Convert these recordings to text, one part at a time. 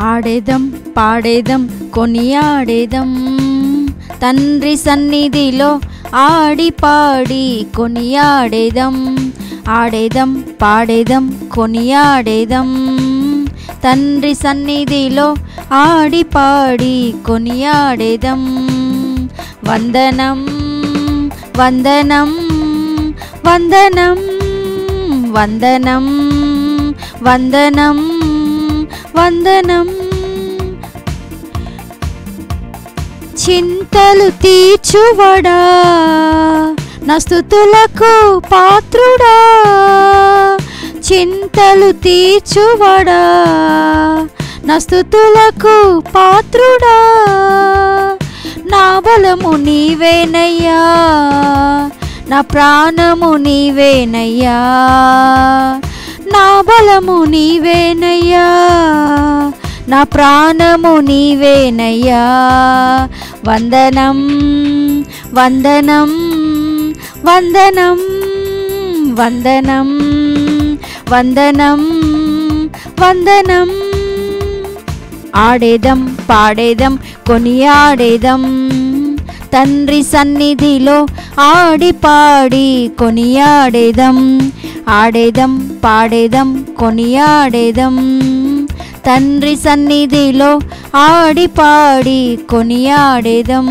ఆడేదం పాడేదం కొనియాడేదం తండ్రి సన్నిధిలో ఆడి పాడి కొనియాడేదం ఆడేదం పాడేదం కొనియాడేదం తండ్రి సన్నిధిలో ఆడి పాడి కొనియాడేదం వందనం వందనం వందనం వందనం వందనం వందనం చింతలు తీర్చువడా నా స్తుతులకు పాత్రుడా చింతలు తీర్చువడా నా స్తుతులకు పాత్రుడా నా బలము నీవేనయ్యా నా ప్రాణము నీవేనయ్యా నా బలము నీవేనయ్యా నా ప్రాణము నీవేనయ్యా వందనం వందనం వందనం వందనం వందనం వందనం ఆడేదం పాడేదం కొనియాడేదం తండ్రి సన్నిధిలో ఆడి పాడి కొనియాడేదం ఆడేదం పాడేదం కొనియాడేదం తండ్రి సన్నిధిలో ఆడి పాడి కొనియాడేదం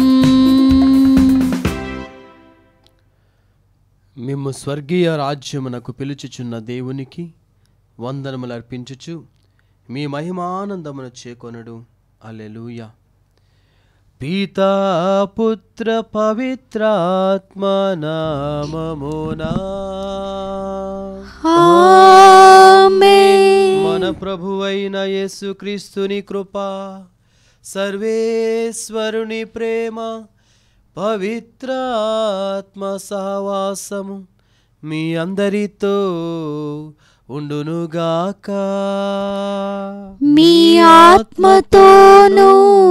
మిమ్ము స్వర్గీయ రాజ్యమునకు పిలుచుచున్న దేవునికి వందనములు అర్పించుచు మీ మహిమానందమును చేకొనడు అలెలుయ పీతా పుత్ర పవిత్రాత్మ నామమునా మన ప్రభువైన యేసుక్రీస్తుని కృప సర్వేశ్వరుని ప్రేమ పవిత్రాత్మ సహవాసము మీ అందరితో ఉండునుగాక మీ ఆత్మతోనూ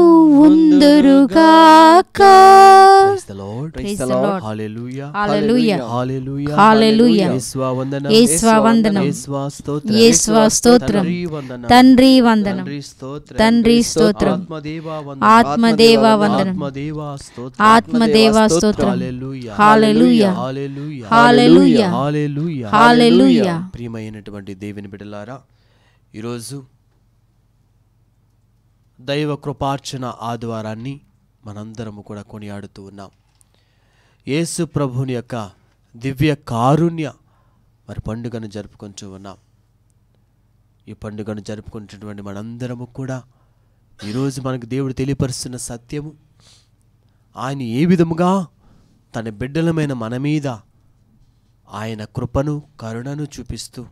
ఉందురుగాక Praise the Lord. Praise the Lord. Hallelujah. Hallelujah Hallelujah. హల్లెలూయా యేసువా వందనం. యేసువా వందనం. యేసువా స్తోత్రం. యేసువా స్తోత్రం. తండ్రి వందనం. తండ్రి వందనం తండ్రి స్తోత్రం. తండ్రి స్తోత్రం. ఆత్మదేవా వందనం. ఆత్మదేవా వందనం ఆత్మదేవా స్తోత్రం. ఆత్మదేవా స్తోత్రం హల్లెలూయా. హల్లెలూయా. హల్లెలూయా. హల్లెలూయా. హల్లెలూయా. హల్లెలూయా. ప్రియమైనటువంటి దేవుని బిడ్డలారా ఈరోజు దైవ కృపార్చన ఆదివారాన్ని మనందరము కూడా కొనియాడుతూ ఉన్నాం యేసు ప్రభుని యొక్క దివ్య కారుణ్య మరి పండుగను జరుపుకుంటూ ఉన్నాం ఈ పండుగను జరుపుకుంటున్నటువంటి మనందరము కూడా ఈరోజు మనకు దేవుడు తెలియపరుస్తున్న సత్యము ఆయన ఏ విధముగా తన బిడ్డలమైన మన మీద ఆయన కృపను కరుణను చూపిస్తూ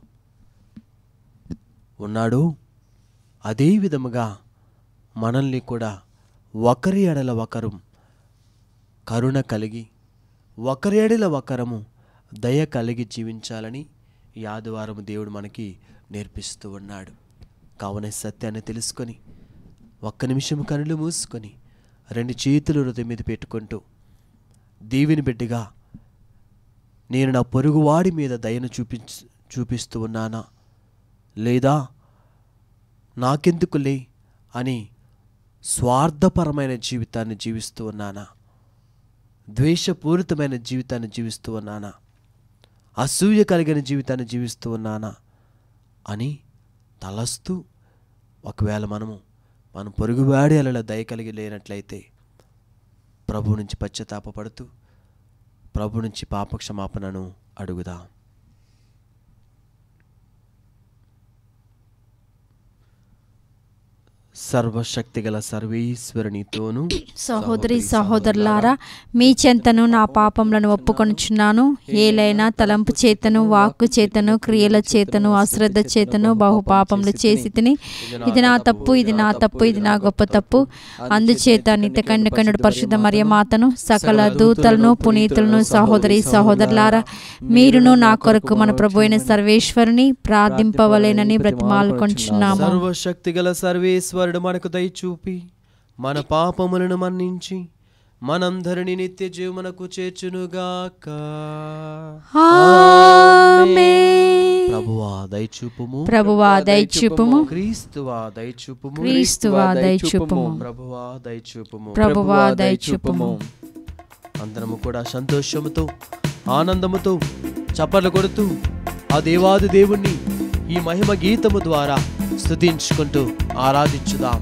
ఉన్నాడు అదే విధముగా మనల్ని కూడా ఒకరి ఎడల ఒకరు కరుణ కలిగి ఒకరి ఎడల ఒకరము దయ కలిగి జీవించాలని ఈ ఆదివారం దేవుడు మనకి నేర్పిస్తూ ఉన్నాడు కావున ఈ సత్యాన్ని తెలుసుకొని ఒక్క నిమిషం కనులు మూసుకొని రెండు చేతులు హృదయం మీద పెట్టుకుంటూ దీవిని బిడ్డగా నేను నా పొరుగువాడి మీద దయను చూపించ చూపిస్తూ ఉన్నానా లేదా నాకెందుకులే అని స్వార్థపరమైన జీవితాన్ని జీవిస్తూ ఉన్నానా ద్వేషపూరితమైన జీవితాన్ని జీవిస్తూ ఉన్నానా అసూయ కలిగిన జీవితాన్ని జీవిస్తూ ఉన్నానా అని తలస్తూ ఒకవేళ మనము మనం పొరుగువాడి అలా దయ కలిగి లేనట్లయితే ప్రభు నుంచి పశ్చాత్తాపపడుతూ ప్రభు నుంచి పాపక్షమాపణను అడుగుదాం సర్వశక్తిగల సర్వేశ్వరునితోనూ సహోదరి సహోదరులారా మీ చెంతను నా పాపములను ఒప్పుకొనుచున్నాను ఏలైనా తలంపు చేతను వాక్కు చేతను క్రియల చేతను అశ్రద్ధ చేతను బహు పాపములు చేసి తిని ఇది నా తప్పు ఇది నా తప్పు ఇది నా గొప్ప తప్పు అందుచేత నిత్య కన్యకన్నుడు పరిశుద్ధ మరియమాతను సకల దూతలను పునీతులను సహోదరి సహోదరులారా మీరును నా కొరకు మన ప్రభు అయిన సర్వేశ్వరుని ప్రార్థింపవలేనని బ్రతిమాలుకొంచున్నాము సర్వశక్తిగల సర్వేశ్వరుడు మనకు దయచూపి మన పాపములను మన్నించి మనందరిని నిత్య జీవనకు చేర్చునుగాక ఆమేన్. ప్రభువా దయచూపి దయచూపుము ప్రభువా దయచూపుము క్రీస్తువా దయచూపుము క్రీస్తువా దయచూపుము ప్రభువా దయచూపుము ప్రభువా దయచూపుము అందరము కూడా సంతోషముతో ఆనందముతో చప్పట్లు కొడుతూ ఆ దేవాది దేవుణ్ణి ఈ మహిమ గీతము ద్వారా స్తుతించుకుంటూ ఆరాధించుదాం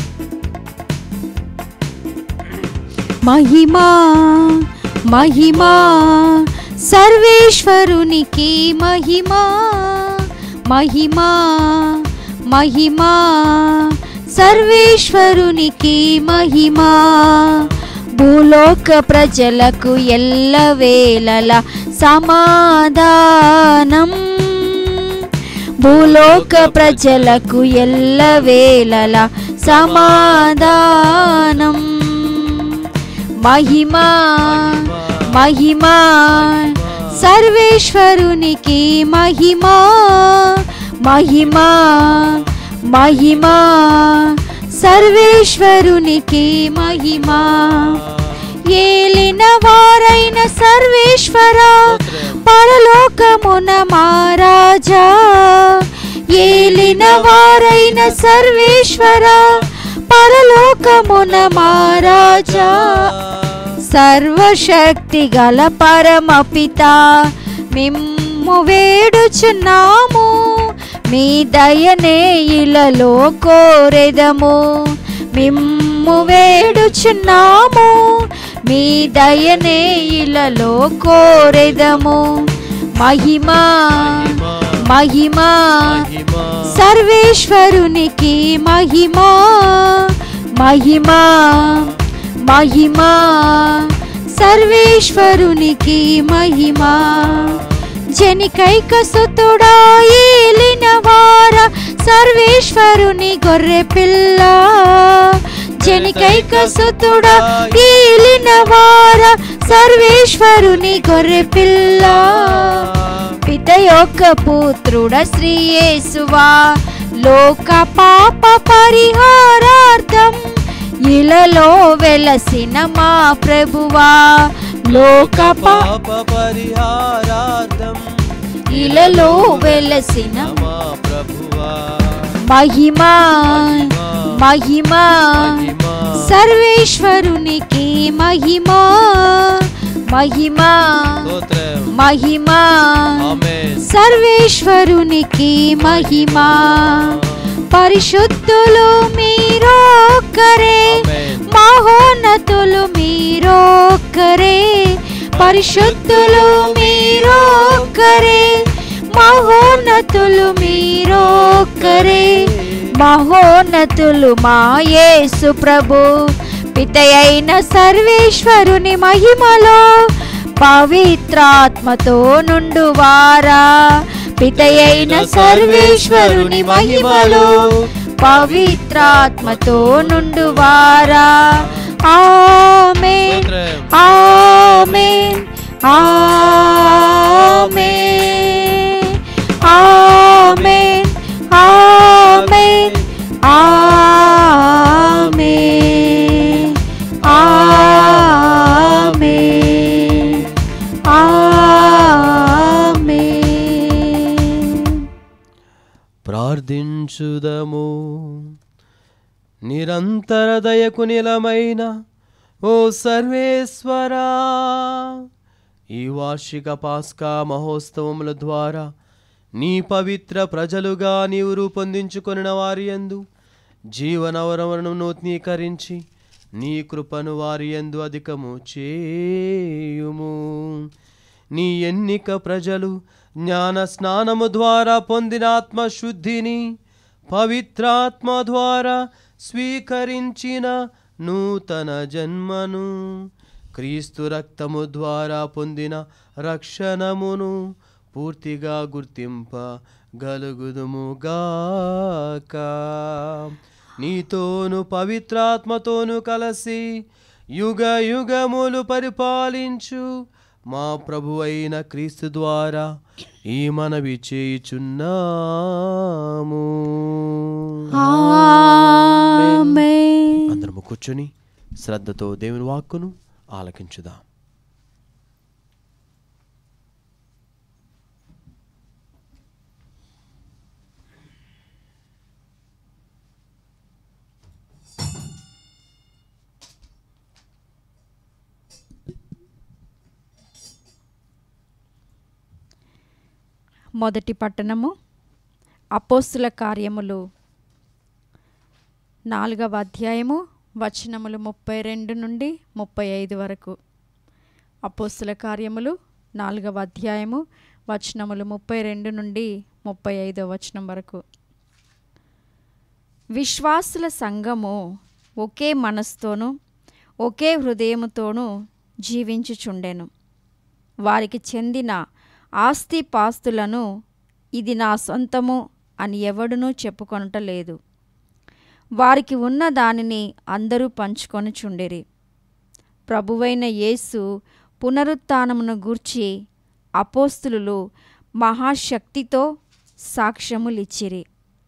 మహిమా మహిమా సర్వేశ్వరునికి మహిమా మహిమా మహిమా సర్వేశ్వరునికి మహిమా భూలోక ప్రజలకు ఎల్లవేళల సమాధానం భూలోక ప్రజలకు ఎల్లవేళల సమాధానం మహిమా మహిమా సర్వేశ్వరునికి మహిమా మహిమా మహిమా సర్వేశ్వరునికి మహిమా ఏలిన వారైన సర్వేశ్వర పరలోకమున మహారాజా ఏలిన వారైన సర్వేశ్వర పరలోకమున మహారాజా సర్వశక్తి గల పరమపిత మిమ్ము వేడుచున్నాము మీ దయనే ఇలలో కోరెదము మిమ్ము వేడుచున్నాము మీ దయనే ఇలలో కోరెదము మహిమా మహిమా సర్వేశ్వరునికి మహిమా మహిమా మహిమా సర్వేశ్వరునికి మహిమా జనికైక సుతుడా ఏలిన వార సర్వేశ్వరుని గొర్రె పిల్ల జనికైక సుతుడా ఏలిన వార సర్వేశ్వరుని గొర్రె పిల్ల పిత యొక్క పుత్రుడ శ్రీయేసువా లోక పాప పరిహారార్థం ఇలలో వెలసిన మా ప్రభువా లోక పా- పాప పరిహారార్థం ఇలలో వెలసిన మా ప్రభువా మహిమా మహిమా మహిమా సర్వేశ్వరునికి మహిమా మహిమా స్తోత్రం మహిమా ఆమేన్ సర్వేశ్వరునికి మహిమా పరిశుద్ధులు మీరొక్కరే ఆమేన్ మహోన్నతులు మీరొక్కరే పరిశుద్ధులు మీరొక్కరే మహోన్నతులు మీరొక్కరే మహోన్నతులు మా యేసు ప్రభు పితయైన సర్వేశ్వరుని మహిమలో పవిత్రాత్మతో నుండువారా పితయైన సర్వేశ్వరుని మహిమలో పవిత్రాత్మతో నుండువారా ఆమేన్ స్తోత్రం ఆమేన్ ఆమేన్ ఆమేన్ ఆమేన్ ఆమేన్ ఆమేన్ ఆమేన్ ప్రార్థించుదము నిరంతర దయకు నిలమైన ఓ సర్వేశ్వరా ఈ వార్షిక పాస్కా మహోత్సవముల ద్వారా నీ పవిత్ర ప్రజలుగా నీవు రూపొందించుకొనిన వారి యందు జీవనవరమును నూతనీకరించి నీ కృపను వారి యందు అధికము చేయుము నీ ఎన్నిక ప్రజలు జ్ఞాన స్నానము ద్వారా పొందిన ఆత్మశుద్ధిని పవిత్రాత్మ ద్వారా స్వీకరించిన నూతన జన్మను క్రీస్తు రక్తము ద్వారా పొందిన రక్షణమును పూర్తిగా గుర్తింప గలుగుదుముగాక నీతోను పవిత్రాత్మతోను కలిసి యుగ యుగములు పరిపాలించు మా ప్రభు అయిన క్రీస్తు ద్వారా ఈ మనవి చేయుచున్నాము ఆమేన్ అందరము కూర్చొని శ్రద్ధతో దేవుని వాక్కును ఆలకించుదాం మొదటి పట్టణము అపోస్తుల కార్యములు నాలుగవ అధ్యాయము వచనములు ముప్పై రెండు నుండి ముప్పై ఐదు వరకు అపోస్తుల కార్యములు నాలుగవ అధ్యాయము వచనములు ముప్పై రెండు నుండి ముప్పై ఐదవ వచనం వరకు విశ్వాసుల సంఘము ఒకే మనస్తోనూ ఒకే హృదయముతోనూ జీవించుచుండెను వారికి చెందిన ఆస్తి పాస్తులను ఇది నా సొంతము అని ఎవడునూ చెప్పుకొనటలేదు వారికి ఉన్న దానిని అందరూ పంచుకొనుచుండిరి ప్రభువైన యేసు పునరుత్థానమును గూర్చి అపోస్తులు మహాశక్తితో సాక్ష్యములిచ్చిరి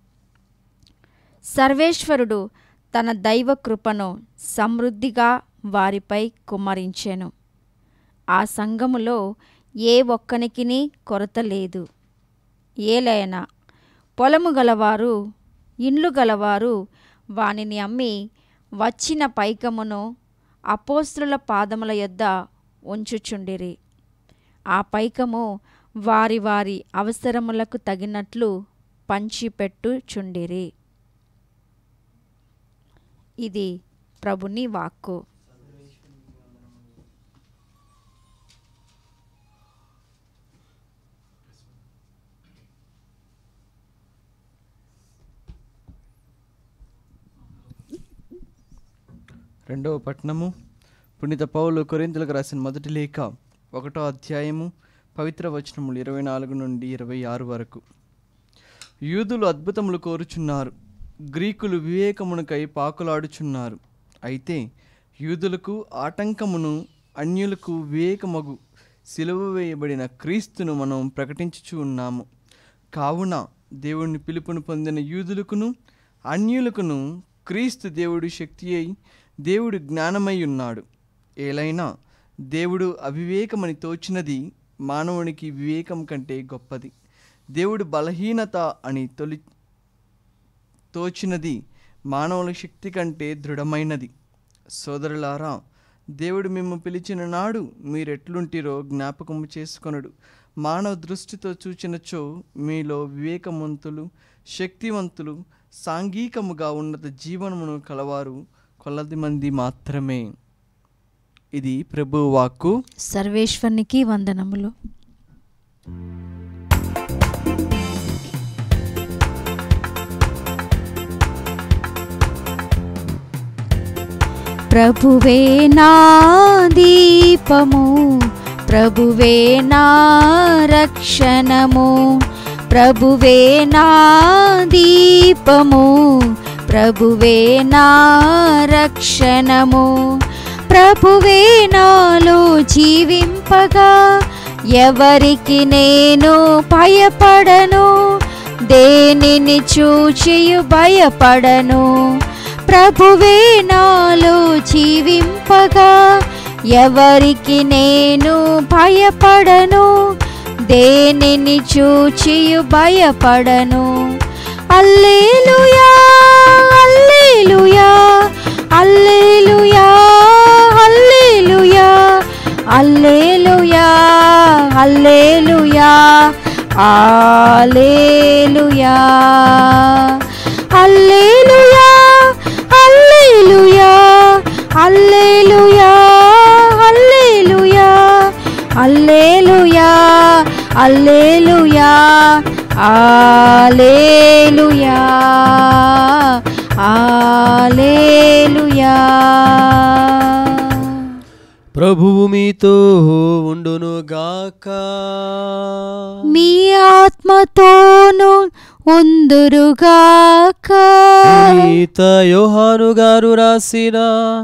సర్వేశ్వరుడు తన దైవ కృపను సమృద్ధిగా వారిపై కుమ్మరించెను ఆ సంఘములో ఏ ఒక్కనికిని కొరత లేదు ఏలైనా పొలము గలవారు ఇండ్లు గలవారు వానిని అమ్మి వచ్చిన పైకమును అపోస్తుల పాదముల యొద్ద ఉంచుచుండిరి ఆ పైకము వారి వారి అవసరములకు తగినట్లు పంచిపెట్టుచుండిరి ఇది ప్రభుని వాక్కు రెండవ పట్టణము పునీత పౌలు కొరింతలకు రాసిన మొదటి లేఖ ఒకటో అధ్యాయము పవిత్ర వచనములు ఇరవై నాలుగు నుండి ఇరవై ఆరు వరకు యూదులు అద్భుతములు కోరుచున్నారు గ్రీకులు వివేకమునకై పాకులాడుచున్నారు అయితే యూదులకు ఆటంకమును అన్యులకు వివేకమగు సిలువ వేయబడిన క్రీస్తును మనం ప్రకటించుచు ఉన్నాము కావున దేవుని పిలుపును పొందిన యూదులకును అన్యులకును క్రీస్తు దేవుడు శక్తి అయి దేవుడు జ్ఞానమై ఉన్నాడు ఏలైనా దేవుడు అవివేకమని తోచినది మానవునికి వివేకం కంటే గొప్పది దేవుడు బలహీనత అని తొలి తోచినది మానవుల శక్తి కంటే దృఢమైనది సోదరులారా దేవుడు మిమ్ము పిలిచిన నాడు మీరెట్లుంటిరో జ్ఞాపకము చేసుకొనడు మానవ దృష్టితో చూచినచో మీలో వివేకవంతులు శక్తివంతులు సాంఘికముగా ఉన్నత జీవనమును కలవారు కొలది మంది మాత్రమే ఇది ప్రభు వాక్కు సర్వేశ్వరునికి వందనములు ప్రభువే నా దీపము ప్రభువే నా రక్షణము ప్రభువే నా దీపము ప్రభువే నా రక్షణము ప్రభువే నాలో జీవింపగా ఎవరికి నేను భయపడను దేనిని చూచియు భయపడను ప్రభువే నాలో జీవింపగా ఎవరికి నేను భయపడను దేనిని చూచియు భయపడను అల్లేలుయా అల్లేలుయా అల్లేలుయా అల్లేలుయా అల్లేలుయా అల్లేలుయా ఆలేలుయా అల్లేలుయా అల్లేలుయా అల్లేలుయా అల్లేలుయా అల్లేలుయా అల్లేలుయా ఆలేలుయా ఆలేలుయా ప్రభువు మీతో ఉండునుగాక మీ ఆత్మతోను ఉందురుగాక పునీత యోహాను గారు రాసిన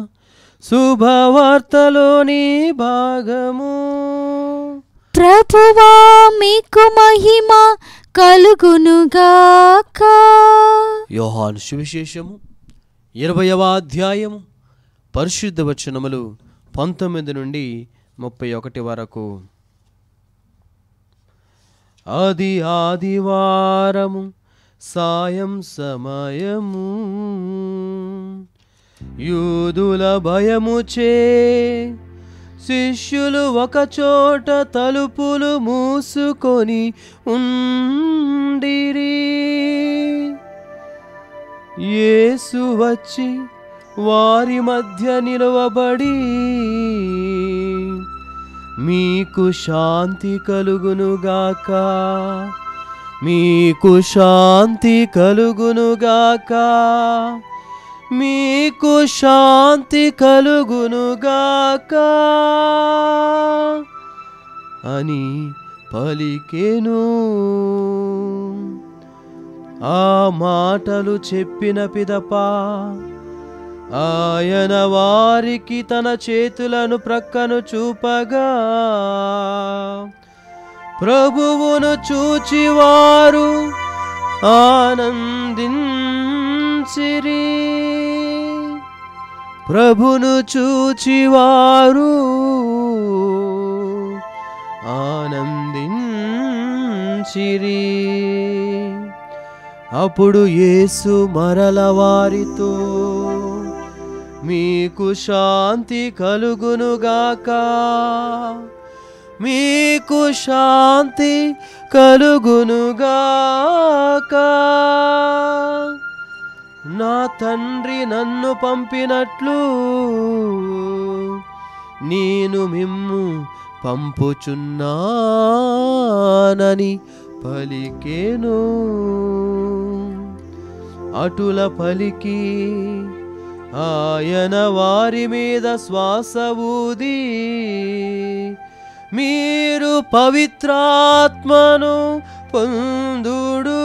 శుభవార్తలోని భాగము ప్రభువా మీకు మహిమ కలుగునుగాక యోహాను సువిశేషము ఇరవయవ అధ్యాయము పరిశుద్ధ వచనములు పంతొమ్మిది నుండి ముప్పై ఒకటి వరకు ఆది ఆదివారము సాయం సమయము యూదుల భయముచే శిష్యులు ఒకచోట తలుపులు మూసుకొని ఉండిరి యేసు వచ్చి వారి మధ్య నిలవబడి మీకు శాంతి కలుగునుగాక మీకు శాంతి కలుగునుగాక మీకు శాంతి కలుగునుగాక అని పలికెను ఆ మాటలు చెప్పిన పిదప ఆయన వారికి తన చేతులను ప్రక్కను చూపగా ప్రభువును చూచివారు ఆనందించిరి ప్రభును చూచివారు ఆనందించిరి అప్పుడు యేసు మరల వారితో మీకు శాంతి కలుగునుగాక మీకు శాంతి కలుగునుగాక నా తండ్రి నన్ను పంపినట్లు నేను మిమ్ము పంపుచున్నానని పలికేను అటుల పలికి ఆయన వారి మీద శ్వాస ఊది మీరు పవిత్రాత్మను పొందుడు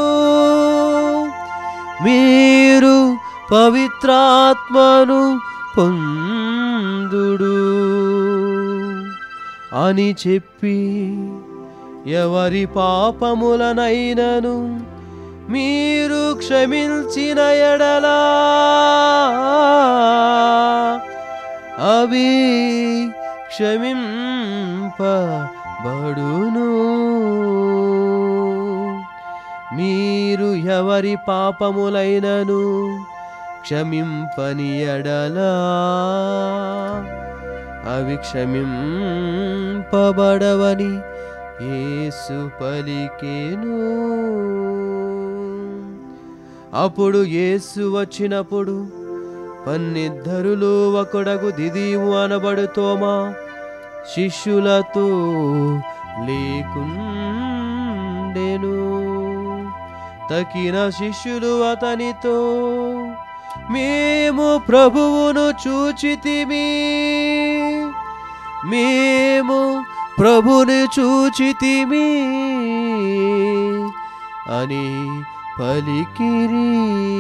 మీరు పవిత్రాత్మను పొందుడు అని చెప్పి ఎవరి పాపములనైనను మీరు క్షమించిన ఎడలా అవి క్షమింపబడును మీరు ఎవరి పాపములైనను క్షమింపని ఎడలా అవి క్షమింపబడవని యేసు పలికేను అప్పుడు యేసు వచ్చినప్పుడు పన్నిద్దరులు ఒకడగు దిదీము అనబడుతోమా శిష్యులతో లేకుండెను తకిన శిష్యులు అతనితో మేము ప్రభువును చూచితిమి మేము ప్రభుని చూచితిమి అని పలికిరి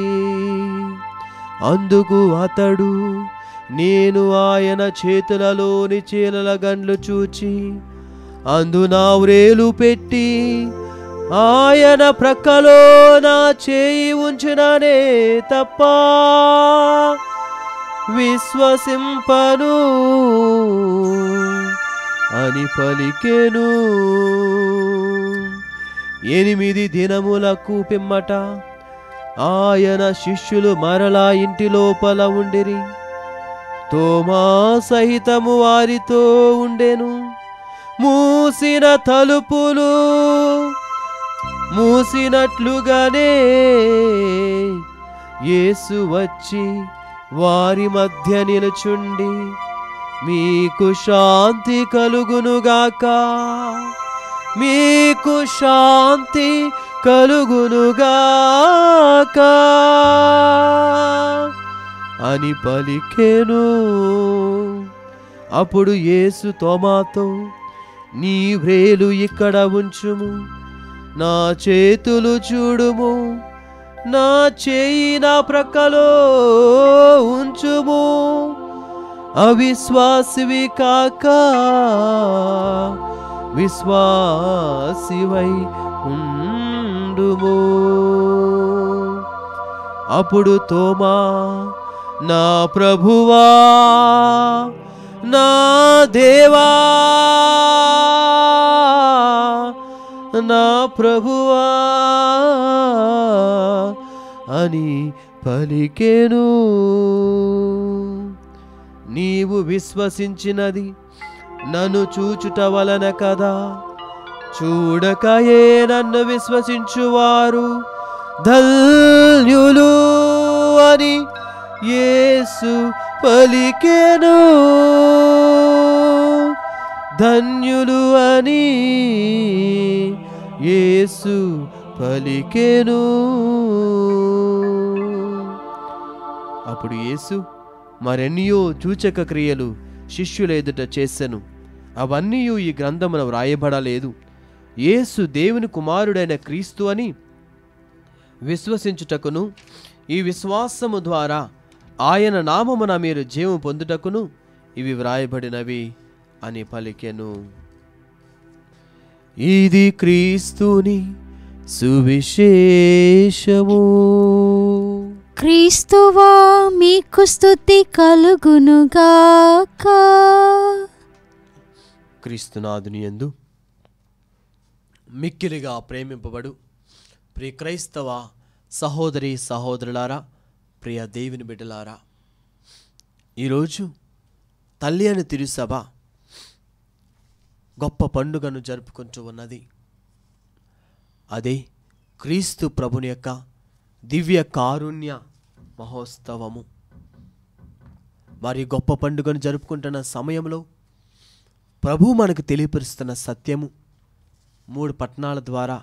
అందుకు అతడు నేను ఆయన చేతులలోని చీలల గండ్లు చూచి అందు నా వ్రేలు పెట్టి ఆయన ప్రక్కలో నా చేయి ఉంచిననే తప్ప విశ్వసింపను అని పలికెను ఎనిమిది దినములకు పిమ్మట ఆయన శిష్యులు మరలా ఇంటి లోపల ఉండిరి తోమా సహితము వారితో ఉండెను మూసిన తలుపులు మూసినట్లుగానే యేసు వచ్చి వారి మధ్య నిలుచుండి మీకు శాంతి కలుగునుగాక మీకు శాంతి కలుగునుగాక అని పలికెను అప్పుడు యేసు తోమాతో నీ వ్రేలు ఇక్కడ ఉంచుము నా చేతులు చూడుము నా చేయి నా ప్రక్కలో ఉంచుము అవిశ్వాసివి కాక విశ్వాసివై ఉండుము అప్పుడు తోమా నా ప్రభువా నా దేవా నా ప్రభువా అని పలికెను నీవు విశ్వసించినది నన్ను చూచుట వలన కదా చూడకయే నన్ను విశ్వసించువారు ధన్యులు అని యేసు పలికెను ధన్యులు అని యేసు పలికెను అప్పుడు యేసు మరెన్నయో సూచక క్రియలు శిష్యుల ఎదుట చేసెను అవన్నీ ఈ గ్రంథమున వ్రాయబడలేదు యేసు దేవుని కుమారుడైన క్రీస్తు అని విశ్వసించుటకును ఈ విశ్వాసము ద్వారా ఆయన నామమున మీరు జీవం పొందుటకును ఇవి వ్రాయబడినవి అని పలికెను ఇది క్రీస్తుని సువిశేషము క్రీస్తువా మీకు స్తుతి కలుగునుగాక క్రీస్తునాథుని యందు మిక్కిలిగా ప్రేమింపబడు ప్రియ క్రైస్తవ సహోదరి సహోదరులారా ప్రియ దేవుని బిడ్డలారా ఈరోజు తల్లి అని తిరుసభ గొప్ప పండుగను జరుపుకుంటూ ఉన్నది అదే క్రీస్తు ప్రభుని యొక్క దివ్య కారుణ్య మహోత్సవము మరి గొప్ప పండుగను జరుపుకుంటున్న సమయంలో ప్రభు మనకు తెలియపరుస్తున్న సత్యము మూడు పట్టణాల ద్వారా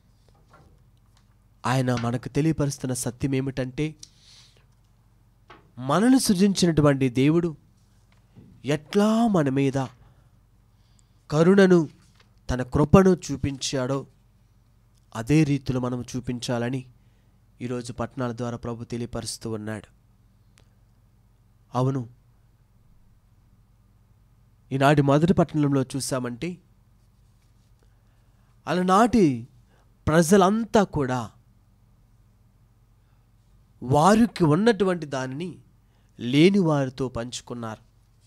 ఆయన మనకు తెలియపరుస్తున్న సత్యం ఏమిటంటే మనల్ని సృజించినటువంటి దేవుడు ఎట్లా మన మీద కరుణను తన కృపను చూపించాడో అదే రీతిలో మనం చూపించాలని ఈరోజు పట్టణాల ద్వారా ప్రభు తెలియపరుస్తూ ఉన్నాడు అవును ఈనాటి మొదటి పట్టణంలో చూసామంటే అలనాటి ప్రజలంతా కూడా వారికి ఉన్నటువంటి దానిని లేని వారితో పంచుకున్నారు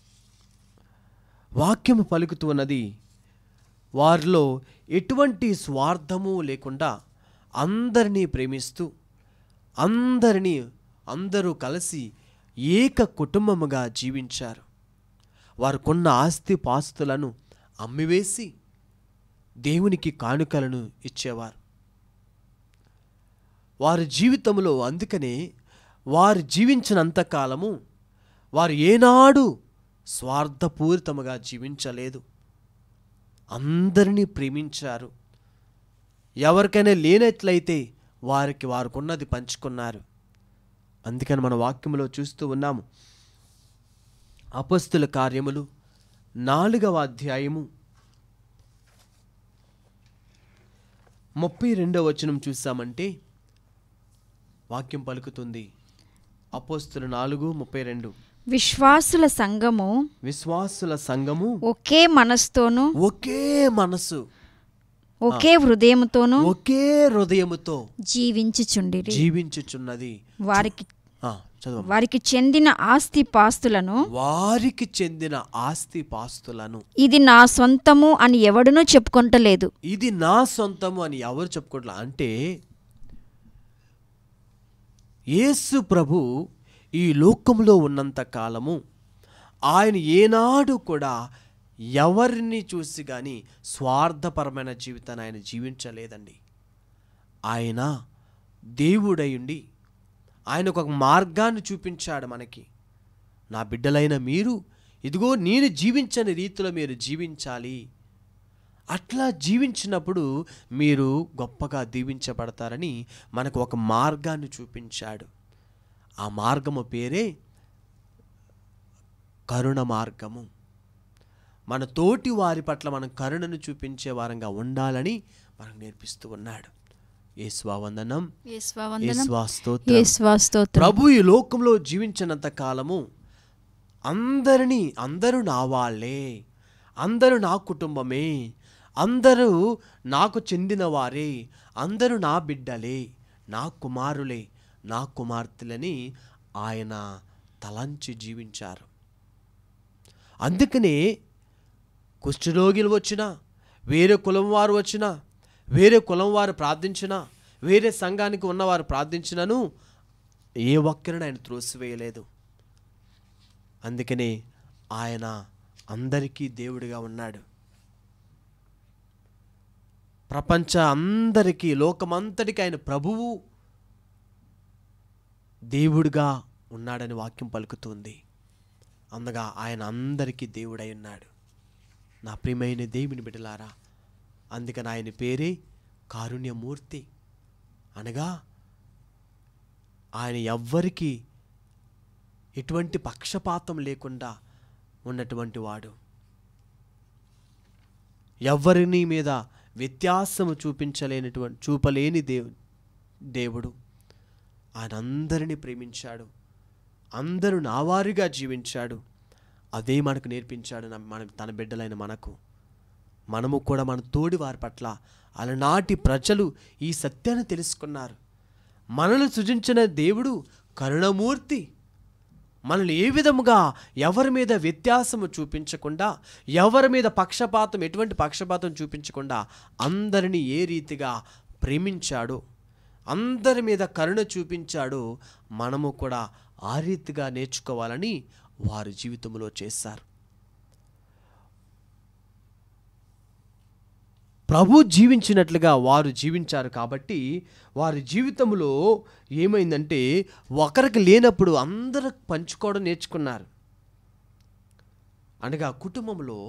వాక్యము పలుకుతూ ఉన్నది వారిలో ఎటువంటి స్వార్థము లేకుండా అందరినీ ప్రేమిస్తూ అందరినీ అందరూ కలిసి ఏక కుటుంబముగా జీవించారు వారికున్న ఆస్తి పాస్తులను అమ్మివేసి దేవునికి కానుకలను ఇచ్చేవారు వారి జీవితంలో అందుకనే వారు జీవించినంత కాలము వారు ఏనాడు స్వార్థపూరితముగా జీవించలేదు అందరినీ ప్రేమించారు ఎవరికైనా లేనట్లయితే వారికి వారికున్నది పంచుకున్నారు అందుకని మన వాక్యంలో చూస్తూ ఉన్నాము అపస్తుల కార్యములు నాలుగవ అధ్యాయము ముప్పై రెండవ వచనం చూసామంటే వాక్యం పలుకుతుంది అపోస్తుల నాలుగు ముప్పై రెండు విశ్వాసుల సంఘము విశ్వాసుల సంఘము ఒకే మనస్తోను ఒకే మనసు ఒకే హృదయముతోను ఒకే హృదయముతో జీవించుచుండిరి జీవించుచున్నది వారికి ఆ, చదవమ్మా. వారికి చెందిన ఆస్తి పాస్తులను వారికి చెందిన ఆస్తి పాస్తులను ఇది నా సొంతము అని ఎవడునూ చెప్పుకుంటలేదు ఇది నా సొంతము అని ఎవరు చెప్పుకోవట్లా అంటే యేసు ప్రభు ఈ లోకంలో ఉన్నంత కాలము ఆయన ఏనాడు కూడా ఎవరిని చూసి కానీ స్వార్థపరమైన జీవితాన్ని ఆయన జీవించలేదండి ఆయన దేవుడయుండి ఆయనకు ఒక మార్గాన్ని చూపించాడు మనకి నా బిడ్డలైన మీరు ఇదిగో నేను జీవించని రీతిలో మీరు జీవించాలి అట్లా జీవించినప్పుడు మీరు గొప్పగా దీవించబడతారని మనకు ఒక మార్గాన్ని చూపించాడు ఆ మార్గము పేరే కరుణ మార్గము మన తోటి వారి పట్ల మనం కరుణను చూపించే వారంగా ఉండాలని మనకు నేర్పిస్తూ ఉన్నాడు యేసువా వందనం యేసువా స్తోత్రం స్తోత్రం ప్రభు ఈ లోకంలో జీవించినంత కాలము అందరినీ అందరూ నా వాళ్ళే అందరూ నా కుటుంబమే అందరూ నాకు చెందిన వారే అందరూ నా బిడ్డలే నా కుమారులే నా కుమార్తెలని ఆయన తలంచి జీవించారు అందుకనే కుష్ఠరోగులు వచ్చినా వేరే కులం వారు వచ్చినా వేరే కులం వారు ప్రార్థించినా వేరే సంఘానికి ఉన్నవారు ప్రార్థించినను ఏ ఒక్కరిని ఆయన త్రోసివేయలేదు అందుకనే ఆయన అందరికీ దేవుడిగా ఉన్నాడు ప్రపంచ అందరికీ లోకమంతటికి ఆయన ప్రభువు దేవుడిగా ఉన్నాడని వాక్యం పలుకుతుంది అందగా ఆయన అందరికీ దేవుడై ఉన్నాడు నా ప్రియమైన దేవుని బిడ్డలారా అందుకని ఆయన పేరే కారుణ్యమూర్తి అనగా ఆయన ఎవ్వరికీ ఎటువంటి పక్షపాతం లేకుండా ఉన్నటువంటి వాడు ఎవరిని మీద వ్యత్యాసము చూపించలేనటువంటి చూపలేని దేవు దేవుడు ఆయన అందరినీ ప్రేమించాడు అందరూ నావారిగా జీవించాడు అదే మనకు నేర్పించాడు నా- మన తన బిడ్డలైన మనకు మనము కూడా మన తోడి వారి పట్ల అలనాటి ప్రజలు ఈ సత్యాన్ని తెలుసుకున్నారు మనల్ని సృజించిన దేవుడు కరుణమూర్తి మనల్ని ఏ విధముగా ఎవరి మీద వ్యత్యాసము చూపించకుండా ఎవరి మీద పక్షపాతం ఎటువంటి పక్షపాతం చూపించకుండా అందరినీ ఏ రీతిగా ప్రేమించాడో అందరి మీద కరుణ చూపించాడో మనము కూడా ఆ రీతిగా నేర్చుకోవాలని వారి జీవితంలో చేశారు ప్రభు జీవించినట్లుగా వారు జీవించారు కాబట్టి వారి జీవితంలో ఏమైందంటే ఒకరికి లేనప్పుడు అందరూ పంచుకోవడం నేర్చుకున్నారు అనగా కుటుంబంలో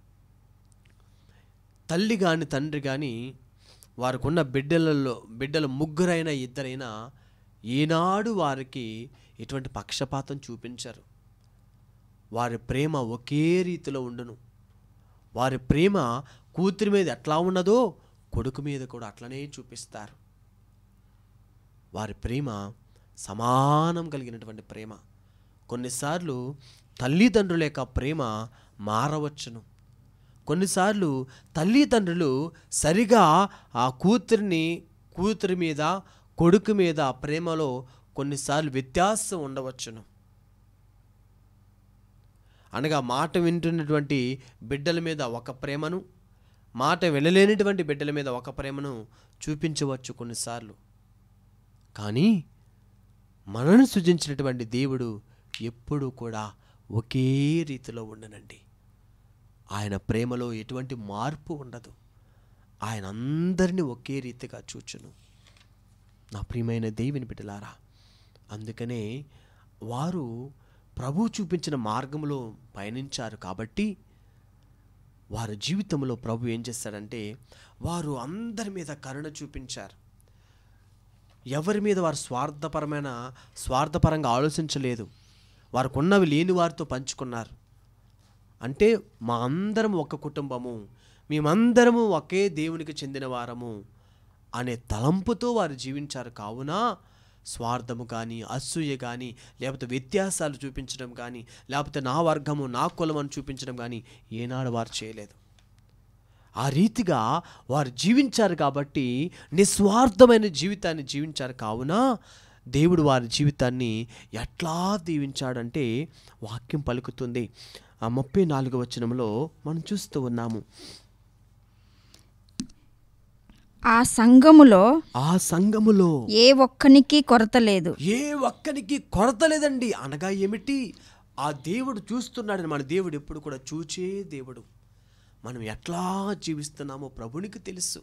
తల్లి కానీ తండ్రి కానీ వారికి ఉన్న బిడ్డలలో బిడ్డలు ముగ్గురైనా ఇద్దరైనా ఈనాడు వారికి ఎటువంటి పక్షపాతం చూపించరు వారి ప్రేమ ఒకే రీతిలో ఉండును వారి ప్రేమ కూతురి మీద ఎట్లా ఉన్నదో కొడుకు మీద కూడా అట్లనే చూపిస్తారు వారి ప్రేమ సమానం కలిగినటువంటి ప్రేమ కొన్నిసార్లు తల్లిదండ్రుల యొక్క ప్రేమ మారవచ్చును కొన్నిసార్లు తల్లిదండ్రులు సరిగా ఆ కూతురిని కూతురి మీద కొడుకు మీద ప్రేమలో కొన్నిసార్లు వ్యత్యాసం ఉండవచ్చును అనగా మాట వింటున్నటువంటి బిడ్డల మీద ఒక ప్రేమను మాట వినలేనటువంటి బిడ్డల మీద ఒక ప్రేమను చూపించవచ్చు కొన్నిసార్లు కానీ మనను సృజించినటువంటి దేవుడు ఎప్పుడూ కూడా ఒకే రీతిలో ఉండనండి ఆయన ప్రేమలో ఎటువంటి మార్పు ఉండదు ఆయన అందరినీ ఒకే రీతిగా చూచును నా ప్రియమైన దేవుని బిడ్డలారా అందుకనే వారు ప్రభు చూపించిన మార్గంలో పయనించారు కాబట్టి వారి జీవితంలో ప్రభు ఏం చేస్తాడంటే వారు అందరి మీద కరుణ చూపించారు ఎవరి మీద వారు స్వార్థపరమైన స్వార్థపరంగా ఆలోచించలేదు వారికి ఉన్నవి లేని వారితో పంచుకున్నారు అంటే మా అందరం ఒక కుటుంబము మేమందరము ఒకే దేవునికి చెందిన వారము అనే తలంపుతో వారు జీవించారు కావున స్వార్థము కానీ అసూయ కానీ లేకపోతే వ్యత్యాసాలు చూపించడం కానీ లేకపోతే నా వర్గము నా కులం అని చూపించడం కానీ ఏనాడు వారు చేయలేదు ఆ రీతిగా వారు జీవించారు కాబట్టి నిస్వార్థమైన జీవితాన్ని జీవించారు కావున దేవుడు వారి జీవితాన్ని ఎట్లా దీవించాడంటే వాక్యం పలుకుతుంది ఆ ముప్పై నాలుగు వచనంలో మనం చూస్తూ ఉన్నాము ఆ సంఘములో ఆ సంఘములో ఏ ఒక్కనికి కొరత లేదు ఏ ఒక్కనికి కొరత లేదండి అనగా ఏమిటి ఆ దేవుడు చూస్తున్నాడని మన దేవుడు ఎప్పుడు కూడా చూచే దేవుడు మనం ఎట్లా జీవిస్తున్నామో ప్రభునికి తెలుసు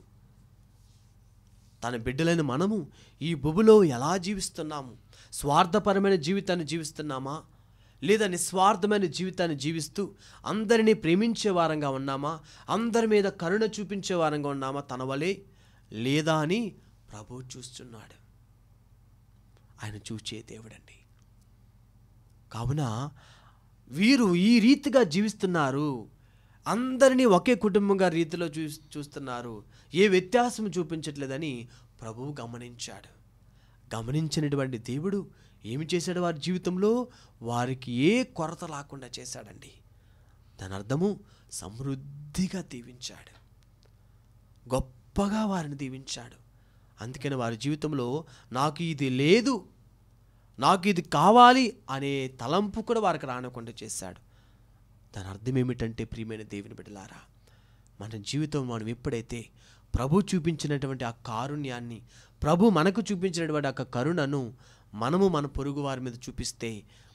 తన బిడ్డలైన మనము ఈ భూమిలో ఎలా జీవిస్తున్నాము స్వార్థపరమైన జీవితాన్ని జీవిస్తున్నామా లేదా నిస్వార్థమైన జీవితాన్ని జీవిస్తూ అందరినీ ప్రేమించే వారంగా ఉన్నామా అందరి మీద కరుణ చూపించే వారంగా ఉన్నామా తన వలే లేదా అని ప్రభు చూస్తున్నాడు ఆయన చూచే దేవుడండి కావున వీరు ఈ రీతిగా జీవిస్తున్నారు అందరినీ ఒకే కుటుంబంగా రీతిలో చూ చూస్తున్నారు ఏ వ్యత్యాసం చూపించట్లేదని ప్రభువు గమనించాడు గమనించినటువంటి దేవుడు ఏమి చేశాడు వారి జీవితంలో వారికి ఏ కొరత లేకుండా చేశాడండి దాని అర్థము సమృద్ధిగా దీవించాడు గొప్పగా వారిని దీవించాడు అందుకని వారి జీవితంలో నాకు ఇది లేదు నాకు ఇది కావాలి అనే తలంపు కూడా వారికి రానకుండా చేశాడు దాని అర్థం ఏమిటంటే ప్రియమైన దేవుని బిడ్డలారా మన జీవితం మనం ఎప్పుడైతే ప్రభు చూపించినటువంటి ఆ కారుణ్యాన్ని ప్రభు మనకు చూపించినటువంటి ఆ కరుణను మనము మన పొరుగు వారి మీద చూపిస్తే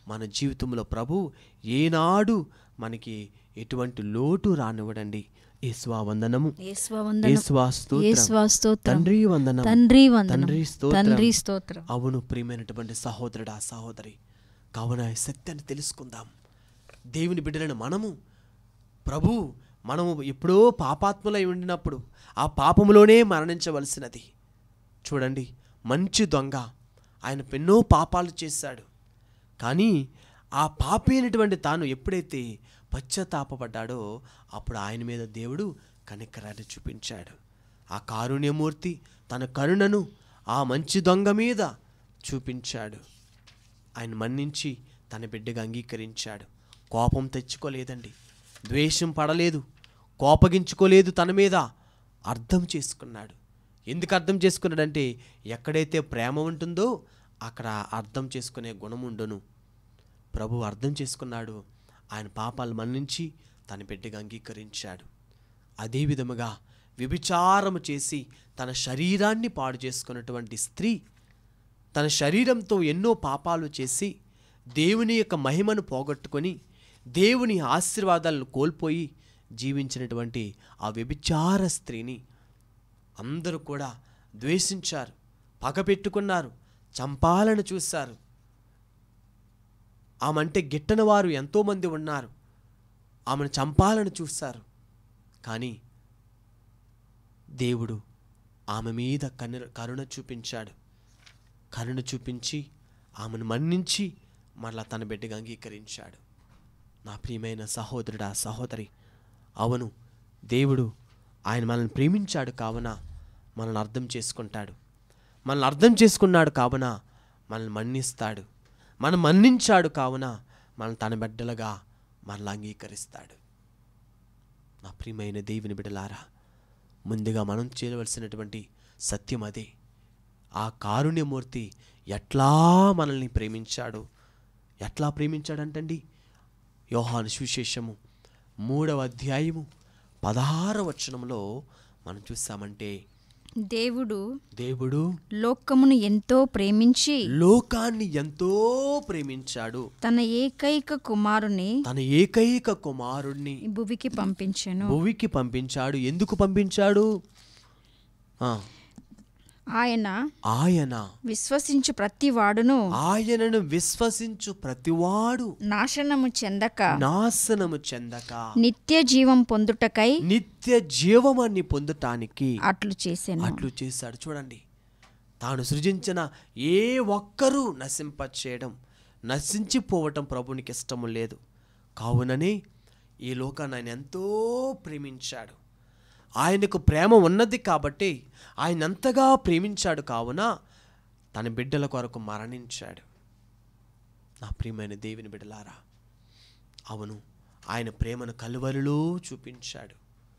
మన జీవితంలో ప్రభు ఏనాడు మనకి ఎటువంటి లోటు రానివ్వడండి యేసువా వందనము యేసువా వందనం. యేసువా స్తోత్రం. యేసువా స్తోత్రం. తండ్రి వందనం తండ్రి వందనం. తండ్రి స్తోత్రం. తండ్రి స్తోత్రం. అవును ప్రియమైనటువంటి సహోదరుడా సహోదరి కావున ఈ సత్యాన్ని తెలుసుకుందాం దేవుని బిడ్డలను మనము ప్రభు మనము ఎప్పుడో పాపాత్ములై ఉండినప్పుడు ఆ పాపములోనే మరణించవలసినది చూడండి మంచి దొంగ ఆయన ఎన్నో పాపాలు చేశాడు కానీ ఆ పాపి అయినటువంటి తాను ఎప్పుడైతే పశ్చాత్తాపడ్డాడో అప్పుడు ఆయన మీద దేవుడు కనికరాన్ని చూపించాడు ఆ కారుణ్యమూర్తి తన కరుణను ఆ మంచి దొంగ మీద చూపించాడు ఆయన మన్నించి తన బిడ్డగా అంగీకరించాడు కోపం తెచ్చుకోలేదండి ద్వేషం పడలేదు కోపగించుకోలేదు తన మీద అర్థం చేసుకున్నాడు ఎందుకు అర్థం చేసుకున్నాడంటే ఎక్కడైతే ప్రేమ ఉంటుందో అక్కడ అర్థం చేసుకునే గుణం ఉండును ప్రభు అర్థం చేసుకున్నాడు ఆయన పాపాలు మన్నించి తన బిడ్డగా అంగీకరించాడు అదే విధముగా వ్యభిచారము చేసి తన శరీరాన్ని పాడు చేసుకున్నటువంటి స్త్రీ తన శరీరంతో ఎన్నో పాపాలు చేసి దేవుని యొక్క మహిమను పోగొట్టుకొని దేవుని ఆశీర్వాదాలను కోల్పోయి జీవించినటువంటి ఆ వ్యభిచార స్త్రీని అందరూ కూడా ద్వేషించారు పగపెట్టుకున్నారు చంపాలని చూశారు ఆమంటే గిట్టని వారు ఎంతోమంది ఉన్నారు ఆమెను చంపాలని చూశారు కానీ దేవుడు ఆమె మీద కను కరుణ చూపించాడు కరుణ చూపించి ఆమెను మన్నించి మరలా తన బిడ్డగా అంగీకరించాడు నా ప్రియమైన సహోదరుడా సహోదరి అవును దేవుడు ఆయన మనల్ని ప్రేమించాడు కావున మనల్ని అర్థం చేసుకుంటాడు మనల్ని అర్థం చేసుకున్నాడు కావున మనల్ని మన్నిస్తాడు మనం మన్నించాడు కావున మనల్ని తన బిడ్డలుగా మనల్ని అంగీకరిస్తాడు నా ప్రియమైన దేవుని బిడ్డలారా ముందుగా మనం చేయవలసినటువంటి సత్యం అదే ఆ కారుణ్యమూర్తి ఎట్లా మనల్ని ప్రేమించాడు ఎట్లా ప్రేమించాడంటండి యోహాను సువిశేషము మూడవ అధ్యాయము పదహార వచనంలో మనం చూసామంటే దేవుడు దేవుడు లోకమును ఎంతో ప్రేమించి లోకాన్ని ఎంతో ప్రేమించాడు తన ఏకైక కుమారుని తన ఏకైక కుమారుణ్ణి ఈ భువికి పంపించెను భువికి పంపించాడు ఎందుకు పంపించాడు ఆ, ఆయన ఆయన విశ్వసించు ప్రతి వాడును ఆయనను విశ్వసించు ప్రతివాడు నాశనము చెందక నాశనము చెందక నిత్య జీవం పొందుటకై నిత్య జీవమాన్ని పొందటానికి అట్లు చేసెను అట్లు చేశాడు చూడండి తాను సృజించిన ఏ ఒక్కరూ నశింపచేయడం నశించిపోవటం ప్రభునికి ఇష్టము లేదు కావుననే ఈ లోకాన్ని ఆయన ఎంతో ప్రేమించాడు ఆయనకు ప్రేమ ఉన్నది కాబట్టి ఆయన అంతగా ప్రేమించాడు కావున తన బిడ్డల కొరకు మరణించాడు నా ప్రియమైన దేవుని బిడ్డలారా అవును ఆయన ప్రేమను కలువరిలో చూపించాడు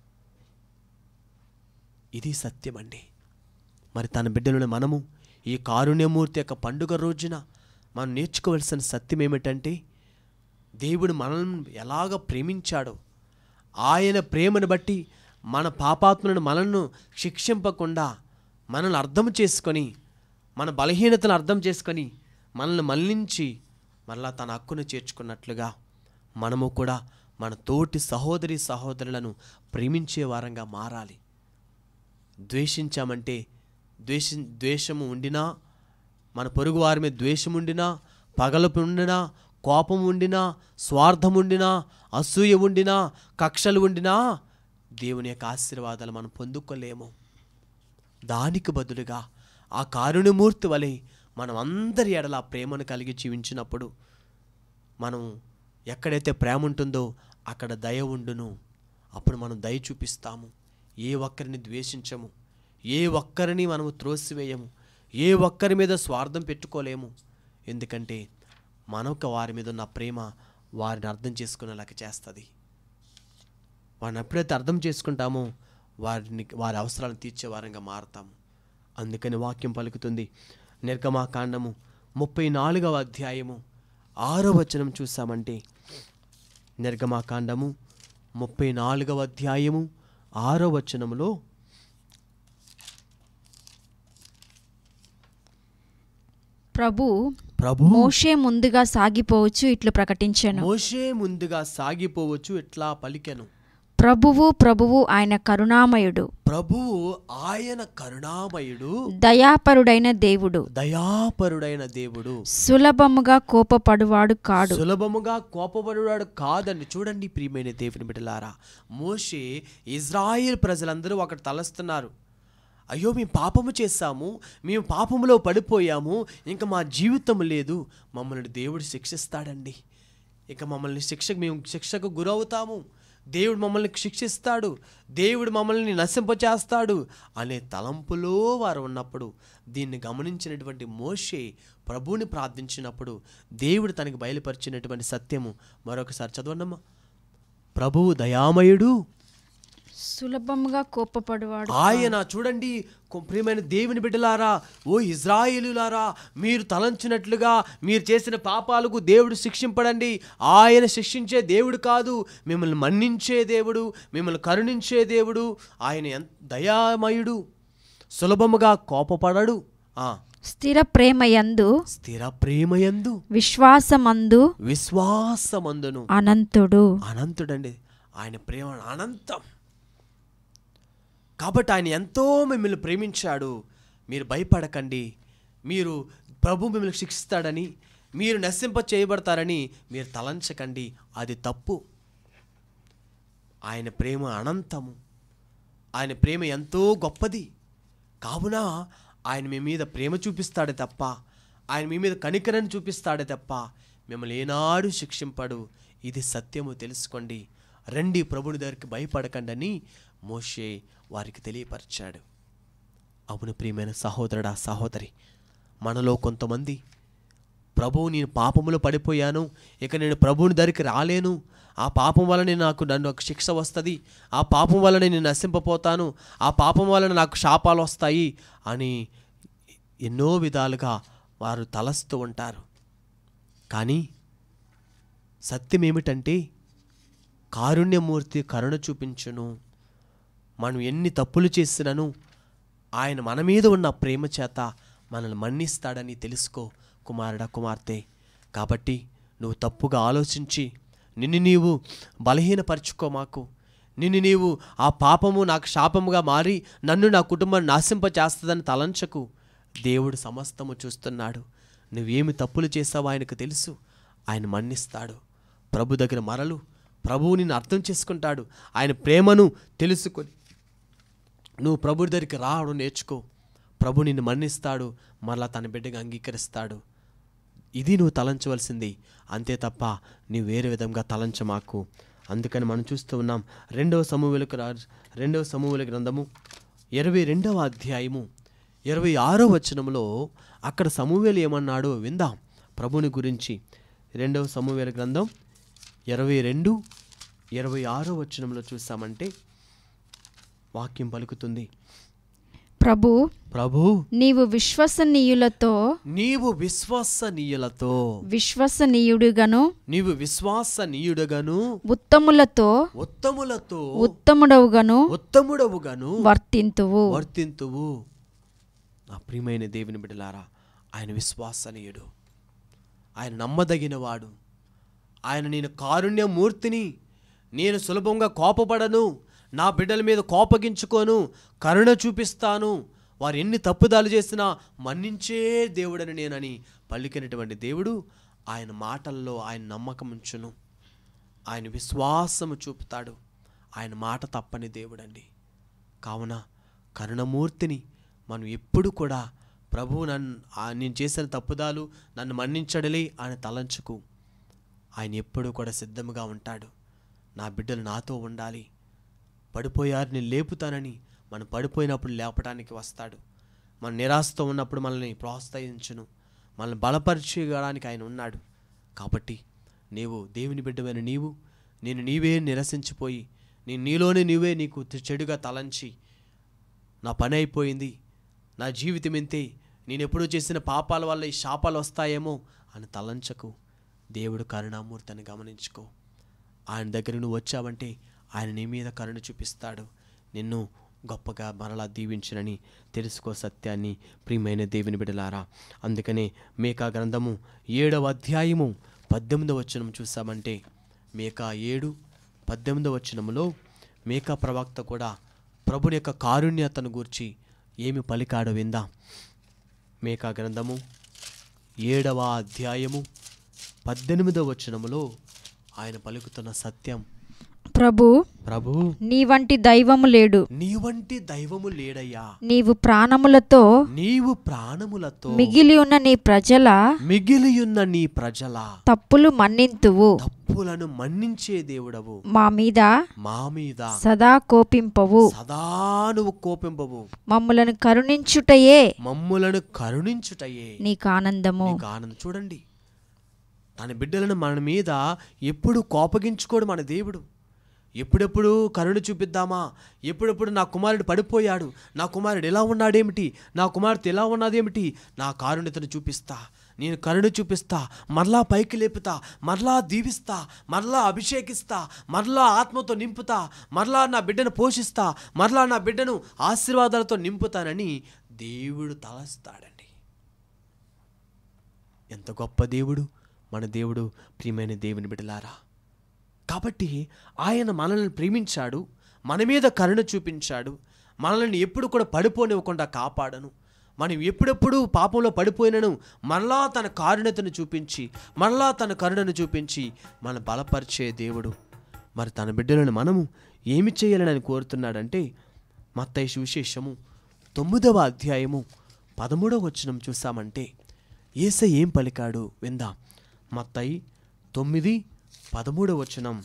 ఇది సత్యమండి మరి తన బిడ్డలను మనము ఈ కారుణ్యమూర్తి యొక్క పండుగ రోజున మనం నేర్చుకోవాల్సిన సత్యం ఏమిటంటే దేవుడు మనల్ని ఎలాగ ప్రేమించాడో ఆయన ప్రేమను బట్టి మన పాపాత్మలను మనల్ని శిక్షింపకుండా మనల్ని అర్థం చేసుకొని మన బలహీనతను అర్థం చేసుకొని మనల్ని మళ్ళించి మరలా తన హక్కును చేర్చుకున్నట్లుగా మనము కూడా మన తోటి సహోదరి సహోదరులను ప్రేమించే వారంగా మారాలి ద్వేషించామంటే ద్వేష ద్వేషము ఉండినా మన పొరుగు వారి మీద ద్వేషం ఉండినా పగలపు ఉండినా కోపం ఉండినా స్వార్థం ఉండినా అసూయ ఉండినా కక్షలు ఉండినా దేవుని యొక్క ఆశీర్వాదాలు మనం పొందుకోలేము దానికి బదులుగా ఆ కారుణ్యమూర్తి వలె మనం అందరి ఎడల ఆ ప్రేమను కలిగి జీవించినప్పుడు మనం ఎక్కడైతే ప్రేమ ఉంటుందో అక్కడ దయ ఉండును అప్పుడు మనం దయ చూపిస్తాము ఏ ఒక్కరిని ద్వేషించము ఏ ఒక్కరిని మనము త్రోసివేయము ఏ ఒక్కరి మీద స్వార్థం పెట్టుకోలేము ఎందుకంటే మనొక వారి మీద ఉన్న ప్రేమ వారిని అర్థం చేసుకునేలాగా చేస్తుంది వారిని ఎప్పుడైతే అర్థం చేసుకుంటామో వారిని వారి అవసరాలను తీర్చే వారంగా మారతాము అందుకని వాక్యం పలుకుతుంది నిర్గమాకాండము ముప్పై నాలుగవ అధ్యాయము ఆరో వచనం చూసామంటే నిర్గమాకాండము ముప్పై నాలుగవ అధ్యాయము ఆరో వచనములో ప్రభు ప్రభు మోషే ముందుగా సాగిపోవచ్చు ఇట్లు ప్రకటించెను మోషే ముందుగా సాగిపోవచ్చు ఇట్లా పలికెను ప్రభువు ప్రభువు ఆయన కరుణామయుడు ప్రభువు ఆయన కరుణామయుడు దయాపరుడైన దేవుడు దయాపరుడైన దేవుడు సులభముగా కోపపడువాడు కాడు సులభముగా కోపపడువాడు కాదండి చూడండి ప్రియమైన దేవుని బిడ్డలారా మోషే ఇజ్రాయిల్ ప్రజలందరూ అక్కడ తలస్తున్నారు అయ్యో మేము పాపము చేశాము మేము పాపములో పడిపోయాము ఇంకా మా జీవితం లేదు మమ్మల్ని దేవుడు శిక్షిస్తాడండి ఇక మమ్మల్ని శిక్షకు మేము శిక్షకు గురవుతాము దేవుడు మమ్మల్ని శిక్షిస్తాడు దేవుడు మమ్మల్ని నశింపచేస్తాడు అనే తలంపులో వారు ఉన్నప్పుడు దీన్ని గమనించినటువంటి మోషే ప్రభువుని ప్రార్థించినప్పుడు దేవుడు తనకి బయలుపరిచినటువంటి సత్యము మరొకసారి చదవండమ్మా ప్రభువు దయామయుడు సులభముగా కోపపడువాడు ఆయన చూడండి కొ- ప్రియమైన దేవుని బిడ్డలారా ఓ ఇజ్రాయేలులారా మీరు తలంచినట్లుగా మీరు చేసిన పాపాలకు దేవుడు శిక్షింపడండి ఆయన శిక్షించే దేవుడు కాదు మిమ్మల్ని మన్నించే దేవుడు మిమ్మల్ని కరుణించే దేవుడు ఆయన ఎంత దయామయుడు సులభముగా కోపపడడు ఆ స్థిర ప్రేమయందు స్థిర ప్రేమయందు విశ్వాసమందు విశ్వాసమందును అనంతుడు అనంతుడండి ఆయన ప్రేమ అనంతం కాబట్టి ఆయన ఎంతో మిమ్మల్ని ప్రేమించాడు మీరు భయపడకండి మీరు ప్రభు మిమ్మల్ని శిక్షిస్తాడని మీరు నశింప చేయబడతారని మీరు తలంచకండి అది తప్పు ఆయన ప్రేమ అనంతము ఆయన ప్రేమ ఎంతో గొప్పది కావున ఆయన మీ మీద ప్రేమ చూపిస్తాడే తప్ప ఆయన మీ మీద కనికరని చూపిస్తాడే తప్ప మిమ్మల్ని ఏనాడు శిక్షింపడు ఇది సత్యము తెలుసుకోండి రండి ప్రభుని దగ్గరికి భయపడకండి అని మోషే వారికి తెలియపరిచాడు అవును ప్రియమైన సహోదరుడా సహోదరి మనలో కొంతమంది ప్రభువు నేను పాపములో పడిపోయాను ఇక నేను ప్రభువుని దగ్గరికి రాలేను ఆ పాపం వలన నాకు నన్ను ఒక శిక్ష వస్తుంది ఆ పాపం వలన నేను నశింపపోతాను ఆ పాపం వలన నాకు శాపాలు వస్తాయి అని ఎన్నో విధాలుగా వారు తలస్తూ ఉంటారు కానీ సత్యం ఏమిటంటే కారుణ్యమూర్తి కరుణ చూపించును మనం ఎన్ని తప్పులు చేసినను ఆయన మన మీద ఉన్న ప్రేమ చేత మనల్ని మన్నిస్తాడని తెలుసుకో కుమారుడా కుమార్తె కాబట్టి నువ్వు తప్పుగా ఆలోచించి నిన్ను నీవు బలహీనపరచుకో మాకు నిన్ను నీవు ఆ పాపము నాకు శాపముగా మారి నన్ను నా కుటుంబాన్ని నాశింపచేస్తుందని తలంచకు దేవుడు సమస్తము చూస్తున్నాడు నువ్వేమి తప్పులు చేసావో ఆయనకు తెలుసు ఆయన మన్నిస్తాడు ప్రభు దగ్గర మరలు ప్రభువు నిన్ను అర్థం చేసుకుంటాడు ఆయన ప్రేమను తెలుసుకొని నువ్వు ప్రభు దగ్గరికి రావడం నేర్చుకో ప్రభు నిన్ను మన్నిస్తాడు మరలా తన బిడ్డగా అంగీకరిస్తాడు ఇది నువ్వు తలంచవలసింది అంతే తప్ప నీవు వేరే విధంగా తలంచ మాకు అందుకని మనం చూస్తూ ఉన్నాం రెండవ సమూహలకు రా రెండవ సమూహల గ్రంథము ఇరవై రెండవ అధ్యాయము ఇరవై ఆరో వచనంలో అక్కడ సమూహలు ఏమన్నాడో విందాం ప్రభుని గురించి రెండవ సమూహల గ్రంథం ఇరవై రెండు ఇరవై ఆరో వచనంలో చూసామంటే వాక్యం పలుకుతుంది ప్రభు ప్రభు నీవు విశ్వసనీయులతో నీవు విశ్వసనీయులతో విశ్వసనీయుడుగాను నీవు విశ్వాసనీయుడుగాను ఉత్తములతో ఉత్తములతో ఉత్తముడవుగాను ఉత్తముడవుగాను వర్తింతువు వర్తింతువు నా ప్రియమైన దేవుని బిడ్డలారా ఆయన విశ్వాసనీయుడు ఆయన నమ్మదగినవాడు ఆయన నేను కారుణ్యమూర్తిని నేను సులభంగా కోపపడను నా బిడ్డల మీద కోపగించుకోను కరుణ చూపిస్తాను వారు ఎన్ని తప్పుదాలు చేసినా మన్నించే దేవుడని నేనని పలికినటువంటి దేవుడు ఆయన మాటల్లో ఆయన నమ్మకం ఉంచును ఆయన విశ్వాసము చూపుతాడు ఆయన మాట తప్పని దేవుడండి కావున కరుణమూర్తిని మనం ఎప్పుడు కూడా ప్రభువు నన్ను ఆ నేను చేసిన తప్పుదాలు నన్ను మన్నించడలే అని తలంచుకు ఆయన ఎప్పుడూ కూడా సిద్ధంగా ఉంటాడు నా బిడ్డలు నాతో ఉండాలి పడిపోయారు నేను లేపుతానని మనం పడిపోయినప్పుడు లేపడానికి వస్తాడు మన నిరాశతో ఉన్నప్పుడు మనల్ని ప్రోత్సహించును మనల్ని బలపరిచేయడానికి ఆయన ఉన్నాడు కాబట్టి నీవు దేవుని బిడ్డమైన నీవు నేను నీవే నిరసించిపోయి నేను నీలోనే నీవే నీకు చెడుగా తలంచి నా పని అయిపోయింది నా జీవితం ఇంతే నేను ఎప్పుడూ చేసిన పాపాల వల్ల ఈ శాపాలు వస్తాయేమో అని తలంచకు దేవుడు కరుణామూర్తి అని గమనించుకో ఆయన దగ్గర నువ్వు వచ్చావంటే ఆయన నీ మీద కరుణ చూపిస్తాడు నిన్ను గొప్పగా మరలా దీవించనని తెలుసుకో సత్యాన్ని ప్రియమైన దేవుని బిడలారా అందుకనే మేకా గ్రంథము ఏడవ అధ్యాయము పద్దెనిమిదవ వచనం చూసామంటే మేకా ఏడు పద్దెనిమిదవ వచనములో మేకా ప్రవక్త కూడా ప్రభుని యొక్క కారుణ్యతను గూర్చి ఏమి పలికాడో విందాం మేకా గ్రంథము ఏడవ అధ్యాయము పద్దెనిమిదవ వచనములో ఆయన పలుకుతున్న సత్యం ప్రభు ప్రభు నీ వంటి దైవము లేడు నీ వంటి దైవము లేడయ్యా నీవు ప్రాణములతో నీవు ప్రాణములతో మిగిలి ఉన్న నీ ప్రజల మిగిలియున్న నీ ప్రజల తప్పులు మన్నింతువు తప్పులను మన్నించే దేవుడవు మా మీద మా మీద సదా కోపింపవు సదా నువ్వు కోపింపవు మమ్ములను కరుణించుటయే మమ్ములను కరుణించుటయే నీకు ఆనందము నీకు ఆనందం చూడండి తన బిడ్డలను మన మీద ఎప్పుడు కోపగించుకోడు మన దేవుడు ఎప్పుడెప్పుడు కరుణ చూపిద్దామా ఎప్పుడెప్పుడు నా కుమారుడు పడిపోయాడు నా కుమారుడు ఎలా ఉన్నాడేమిటి నా కుమార్తె ఎలా ఉన్నదేమిటి నా కారుణ్యతను చూపిస్తా నేను కరుణ చూపిస్తా మరలా పైకి లేపుతా మరలా దీవిస్తా మరలా అభిషేకిస్తా మరలా ఆత్మతో నింపుతా మరలా నా బిడ్డను పోషిస్తా మరలా నా బిడ్డను ఆశీర్వాదాలతో నింపుతానని దేవుడు తలస్తాడండి ఎంత గొప్ప దేవుడు మన దేవుడు ప్రియమైన దేవుని బిడలారా కాబట్టి ఆయన మనల్ని ప్రేమించాడు మన మీద కరుణ చూపించాడు మనల్ని ఎప్పుడు కూడా పడిపోనివ్వకుండా కాపాడను మనం ఎప్పుడెప్పుడు పాపంలో పడిపోయినను మరలా తన కారుణ్యతను చూపించి మరలా తన కరుణను చూపించి మన బలపరిచే దేవుడు మరి తన బిడ్డలను మనము ఏమి చేయాలని కోరుతున్నాడంటే మత్తయి సువిశేషము తొమ్మిదవ అధ్యాయము పదమూడవ వచనం చూసామంటే ఏస ఏం పలికాడు విందాం మత్తయి తొమ్మిది పదమూడవ వచనం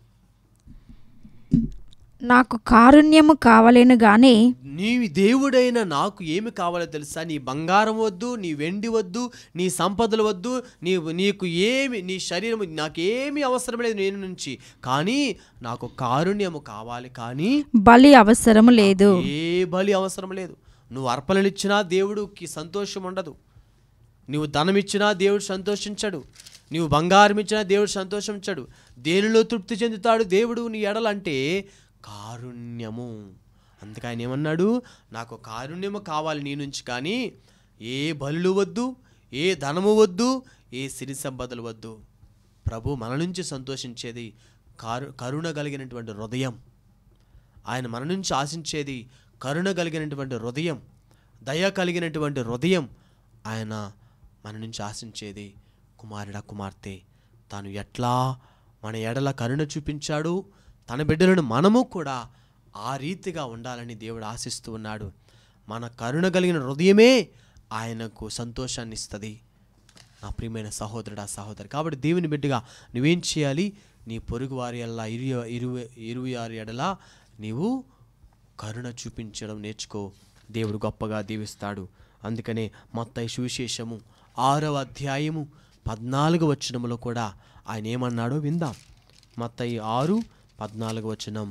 నాకు కారుణ్యము కావలేను గాని నీ దేవుడైన నాకు ఏమి కావాలో తెలుసా నీ బంగారం వద్దు నీ వెండి వద్దు నీ సంపదలు వద్దు నీ నీకు ఏమి నీ శరీరం నాకేమీ అవసరం లేదు నేను నుంచి కానీ నాకు కారుణ్యము కావాలి కానీ బలి అవసరము లేదు ఏ బలి అవసరం లేదు నువ్వు అర్పణలు ఇచ్చినా దేవుడికి సంతోషం ఉండదు నువ్వు ధనం ఇచ్చినా దేవుడు సంతోషించడు నీవు బంగారం ఇచ్చినా దేవుడు సంతోషించడు దేనిలో తృప్తి చెందుతాడు దేవుడు నీ ఎడలంటే కారుణ్యము అందుకే ఆయన ఏమన్నాడు నాకు కారుణ్యము కావాలి నీ నుంచి కానీ ఏ బలులు వద్దు ఏ ధనము వద్దు ఏ సిరి సంపదలు వద్దు ప్రభు మన నుంచి సంతోషించేది కారు కరుణ కలిగినటువంటి హృదయం ఆయన మన నుంచి ఆశించేది కరుణ కలిగినటువంటి హృదయం దయ కలిగినటువంటి హృదయం ఆయన మన నుంచి ఆశించేది కుమారుడ కుమార్తె తాను ఎట్లా మన ఎడల కరుణ చూపించాడు తన బిడ్డలను మనము కూడా ఆ రీతిగా ఉండాలని దేవుడు ఆశిస్తూ ఉన్నాడు మన కరుణ కలిగిన హృదయమే ఆయనకు సంతోషాన్ని ఇస్తుంది నా ప్రియమైన సహోదరుడా సహోదరి కాబట్టి దేవుని బిడ్డగా నువ్వేం చేయాలి నీ పొరుగు వారి ఎల్లా ఇరు ఇరువై ఇరవై ఆరు ఎడలా నీవు కరుణ చూపించడం నేర్చుకో దేవుడు గొప్పగా దీవిస్తాడు అందుకనే మొత్తం సువిశేషము ఆరవ అధ్యాయము పద్నాలుగు వచనములో కూడా ఆయన ఏమన్నాడో విందాం మత్తయి ఆరు పద్నాలుగు వచనం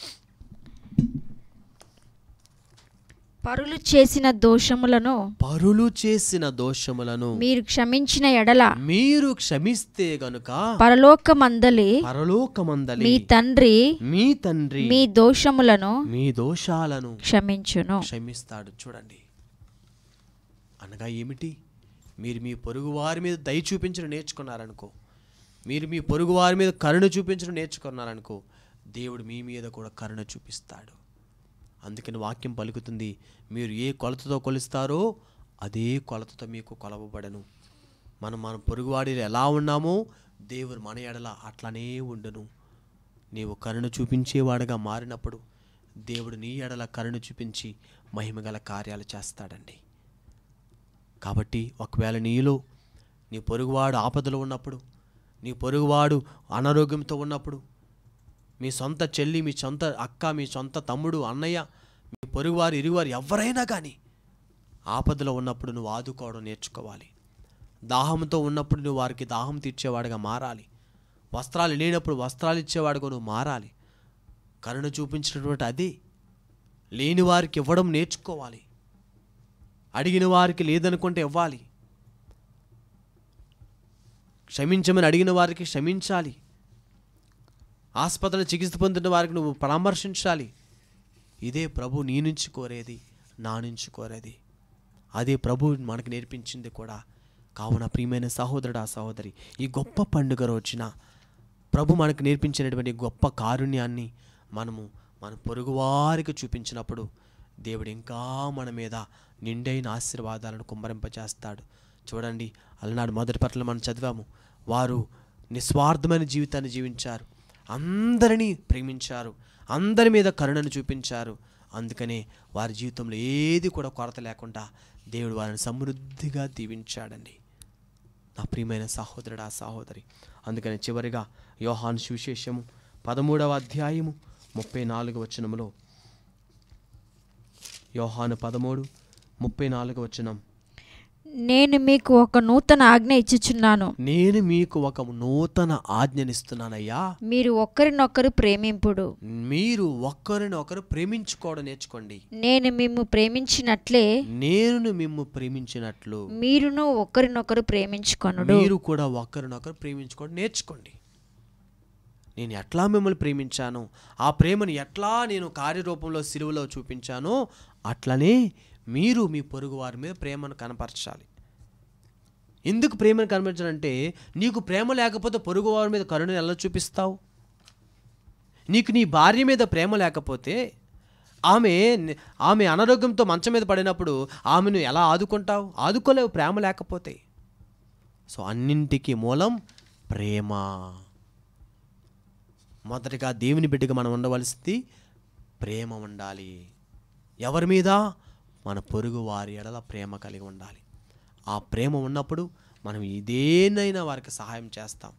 పరులు చేసిన దోషములను పరులు చేసిన దోషములను మీరు క్షమించిన ఎడల మీరు క్షమిస్తే గనుక పరలోకమందలి పరలోకమందలి మీ తండ్రి మీ తండ్రి మీ దోషములను మీ దోషాలను క్షమించును క్షమిస్తాడు చూడండి అనగా ఏమిటి మీరు మీ పొరుగు వారి మీద దయ చూపించడం నేర్చుకున్నారనుకో మీరు మీ పొరుగు వారి మీద కరుణ చూపించడం నేర్చుకున్నారనుకో దేవుడు మీ మీద కూడా కరుణ చూపిస్తాడు అందుకని వాక్యం పలుకుతుంది మీరు ఏ కొలతతో కొలుస్తారో అదే కొలతతో మీకు కొలవబడను మనం మన పొరుగువాడి ఎలా ఉన్నామో దేవుడు మన ఎడల అట్లనే ఉండును నీవు కరుణ చూపించేవాడుగా మారినప్పుడు దేవుడు నీ ఎడల కరుణ చూపించి మహిమగల కార్యాలు చేస్తాడండి కాబట్టి ఒకవేళ నీలో నీ పొరుగువాడు ఆపదలో ఉన్నప్పుడు నీ పొరుగువాడు అనారోగ్యంతో ఉన్నప్పుడు మీ సొంత చెల్లి మీ సొంత అక్క మీ సొంత తమ్ముడు అన్నయ్య మీ పొరుగువారు ఇరుగువారు ఎవరైనా కానీ ఆపదలో ఉన్నప్పుడు నువ్వు ఆదుకోవడం నేర్చుకోవాలి దాహంతో ఉన్నప్పుడు నువ్వు వారికి దాహం తీర్చేవాడుగా మారాలి వస్త్రాలు లేనప్పుడు వస్త్రాలు ఇచ్చేవాడుగా నువ్వు మారాలి కరుణ చూపించినటువంటి అది లేని వారికి ఇవ్వడం నేర్చుకోవాలి అడిగిన వారికి లేదనుకుంటే ఇవ్వాలి క్షమించమని అడిగిన వారికి క్షమించాలి ఆసుపత్రిలో చికిత్స పొందుతున్న వారికి నువ్వు పరామర్శించాలి ఇదే ప్రభు నీ నుంచి కోరేది నా నుంచి కోరేది అదే ప్రభు మనకు నేర్పించింది కూడా కావున ప్రియమైన సహోదరుడు ఆ సహోదరి ఈ గొప్ప పండుగ రోజున ప్రభు మనకు నేర్పించినటువంటి గొప్ప కారుణ్యాన్ని మనము మన పొరుగువారికి చూపించినప్పుడు దేవుడు ఇంకా మన మీద నిండైన ఆశీర్వాదాలను కుమ్మరింపజేస్తాడు చూడండి అలనాడు మొదటి పట్ల మనం చదివాము వారు నిస్వార్థమైన జీవితాన్ని జీవించారు అందరినీ ప్రేమించారు అందరి మీద కరుణను చూపించారు అందుకనే వారి జీవితంలో ఏది కూడా కొరత లేకుండా దేవుడు వారిని సమృద్ధిగా దీవించాడండి నా ప్రియమైన సహోదరుడు ఆ సహోదరి అందుకని చివరిగా యోహాను సువిశేషము పదమూడవ అధ్యాయము ముప్పై నాలుగు వచనములో యోహాను పదమూడు ముప్పై నాలుగు వచనం నేను మీకు ఒక నూతన ఆజ్ఞ ఇచ్చుచున్నాను నేను మీకు ఒక నూతన ఆజ్ఞనిస్తున్నానయ్యా మీరు ఒకరినొకరు ప్రేమింపుడు మీరు ఒక్కరిని ఒకరు ప్రేమించుకోవడం నేర్చుకోండి నేను మిమ్ము ప్రేమించినట్లే నేను మిమ్ము ప్రేమించినట్లు మీరును ఒకరినొకరు ప్రేమించుకొనుడు మీరు కూడా ఒకరినొకరు ప్రేమించుకోవడం నేర్చుకోండి నేను ఎట్లా మిమ్మల్ని ప్రేమించాను ఆ ప్రేమను ఎట్లా నేను కార్యరూపంలో సిలువలో చూపించానో అట్లనే మీరు మీ పొరుగు వారి మీద ప్రేమను కనపరచాలి ఎందుకు ప్రేమను కనపరచాలంటే నీకు ప్రేమ లేకపోతే పొరుగు వారి మీద కరుణను ఎలా చూపిస్తావు నీకు నీ భార్య మీద ప్రేమ లేకపోతే ఆమె ఆమె అనారోగ్యంతో మంచం మీద పడినప్పుడు ఆమెను ఎలా ఆదుకుంటావు ఆదుకోలేవు ప్రేమ లేకపోతే సో అన్నింటికి మూలం ప్రేమ మొదటగా దేవుని బిడ్డగా మనం ఉండవలసింది ప్రేమ ఉండాలి ఎవరి మీద మన పొరుగు వారి ఎడల ప్రేమ కలిగి ఉండాలి ఆ ప్రేమ ఉన్నప్పుడు మనం ఇదేనైనా వారికి సహాయం చేస్తాం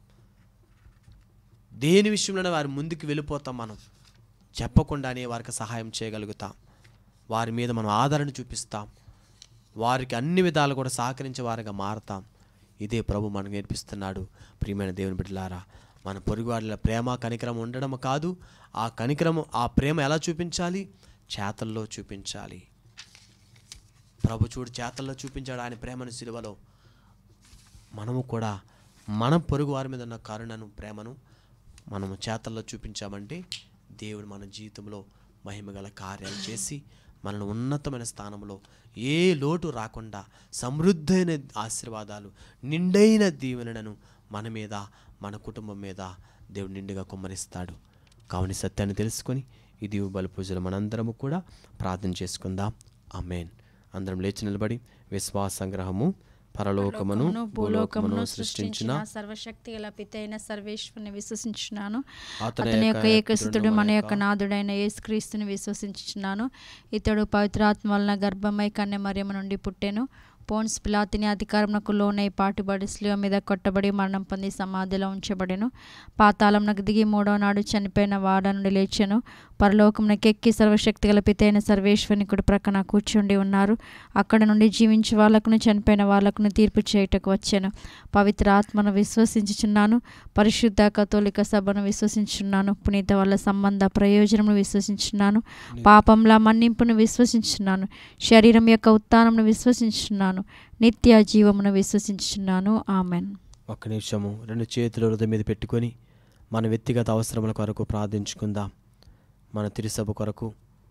దేని విషయంలోనే వారి ముందుకు వెళ్ళిపోతాం మనం చెప్పకుండానే వారికి సహాయం చేయగలుగుతాం వారి మీద మనం ఆదరణ చూపిస్తాం వారికి అన్ని విధాలు కూడా సహకరించే వారిగా మారతాం ఇదే ప్రభు మనకు నేర్పిస్తున్నాడు ప్రియమైన దేవుని బిడ్డలారా మన పొరుగువారిలో ప్రేమ కనికరం ఉండడం కాదు ఆ కనికరము ఆ ప్రేమ ఎలా చూపించాలి చేతల్లో చూపించాలి ప్రభు చూడు చేతల్లో చూపించాడు ఆయన ప్రేమను సిలువలో మనము కూడా మన పొరుగు వారి మీద ఉన్న కరుణను ప్రేమను మనము చేతల్లో చూపించామంటే దేవుడు మన జీవితంలో మహిమగల కార్యాలు చేసి మనల్ని ఉన్నతమైన స్థానంలో ఏ లోటు రాకుండా సమృద్ధైన ఆశీర్వాదాలు నిండైన దీవెనలను మన మీద మన కుటుంబం మీద దేవుడు నిండుగా కుమ్మరిస్తాడు కావుని సత్యాన్ని తెలుసుకొని ఈ దీవు బలి పూజలు మనందరము కూడా ప్రార్థన చేసుకుందాం ఆమెన్ అందరం లేచి నిలబడి విశ్వాస సంగ్రహము పరలోకమును భూలోకమును సృష్టించిన సర్వశక్తి గల పితైన సర్వేశ్వరుని విశ్వసించున్నాను అతని అతని యొక్క యొక్క ఏకసుతుడు మన యొక్క యొక్క నాదుడైన యేసుక్రీస్తుని విశ్వసించుచున్నాను ఇతడు పవిత్రాత్మ వలన గర్భమై కన్య మరియమ్మ నుండి పుట్టెను పోన్స్ పిలాతిని అధికారమునకు లోనై పాటుబడి స్లివ మీద కొట్టబడి మరణం పొంది సమాధిలో ఉంచబడెను పాతాళంనకు దిగి మూడో నాడు చనిపోయిన వాడ నుండి లేచెను పరలోకమునకు ఎక్కి సర్వశక్తి గల పితైన సర్వేశ్వరుని కుడి ప్రక్కన కూర్చుండి ఉన్నారు అక్కడ నుండి జీవించి వాళ్ళకును చనిపోయిన వాళ్ళకును తీర్పు చేయుటకు వచ్చాను పవిత్ర ఆత్మను విశ్వసించుచున్నాను పరిశుద్ధ కథోలిక సభను విశ్వసించున్నాను పునీత వాళ్ళ సంబంధ ప్రయోజనమును విశ్వసించున్నాను పాపంల మన్నింపును విశ్వసించున్నాను శరీరం యొక్క ఉత్థానమును విశ్వసించున్నాను నిత్య జీవమును విశ్వసించుచున్నాను ఆమెన్ ఒక్క నిమిషము రెండు చేతులు హృదయం మీద పెట్టుకొని మన వ్యక్తిగత అవసరముల కొరకు ప్రార్థించుకుందాం మన తిరుసభ కొరకు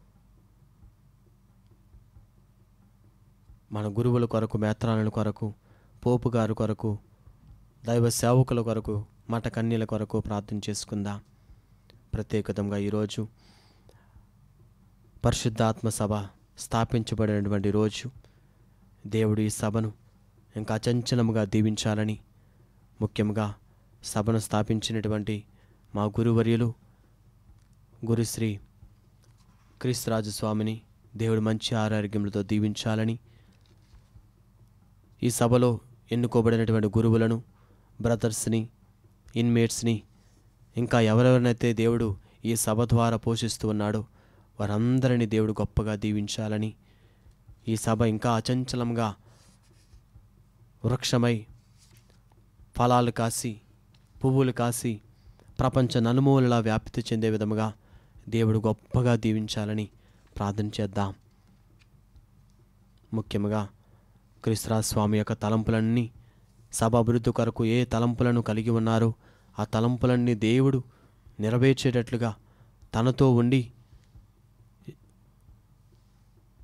మన గురువుల కొరకు మేత్రాల కొరకు పోపు గారి కొరకు దైవ సేవకుల కొరకు మఠ కన్యల కొరకు ప్రార్థన చేసుకుందాం ప్రత్యేకతంగా ఈరోజు పరిశుద్ధాత్మ సభ స్థాపించబడినటువంటి రోజు దేవుడు ఈ సభను ఇంకా అచంచలముగా దీవించాలని ముఖ్యంగా సభను స్థాపించినటువంటి మా గురువర్యులు గురుశ్రీ క్రీస్తురాజు స్వామిని దేవుడు మంచి ఆరోగ్యములతో దీవించాలని ఈ సభలో ఎన్నుకోబడినటువంటి గురువులను బ్రదర్స్ని ఇన్మేట్స్ని ఇంకా ఎవరెవరినైతే దేవుడు ఈ సభ ద్వారా పోషిస్తూ ఉన్నాడో వారందరినీ దేవుడు గొప్పగా దీవించాలని ఈ సభ ఇంకా అచంచలంగా వృక్షమై ఫలాలు కాసి పువ్వులు కాసి ప్రపంచ నలుమూలలా వ్యాప్తి చెందే విధముగా దేవుడు గొప్పగా దీవించాలని ప్రార్థన చేద్దాం ముఖ్యంగా క్రీస్తురాజ్ స్వామి యొక్క తలంపులన్నీ సభ అభివృద్ధి కొరకు ఏ తలంపులను కలిగి ఉన్నారో ఆ తలంపులన్నీ దేవుడు నెరవేర్చేటట్లుగా తనతో ఉండి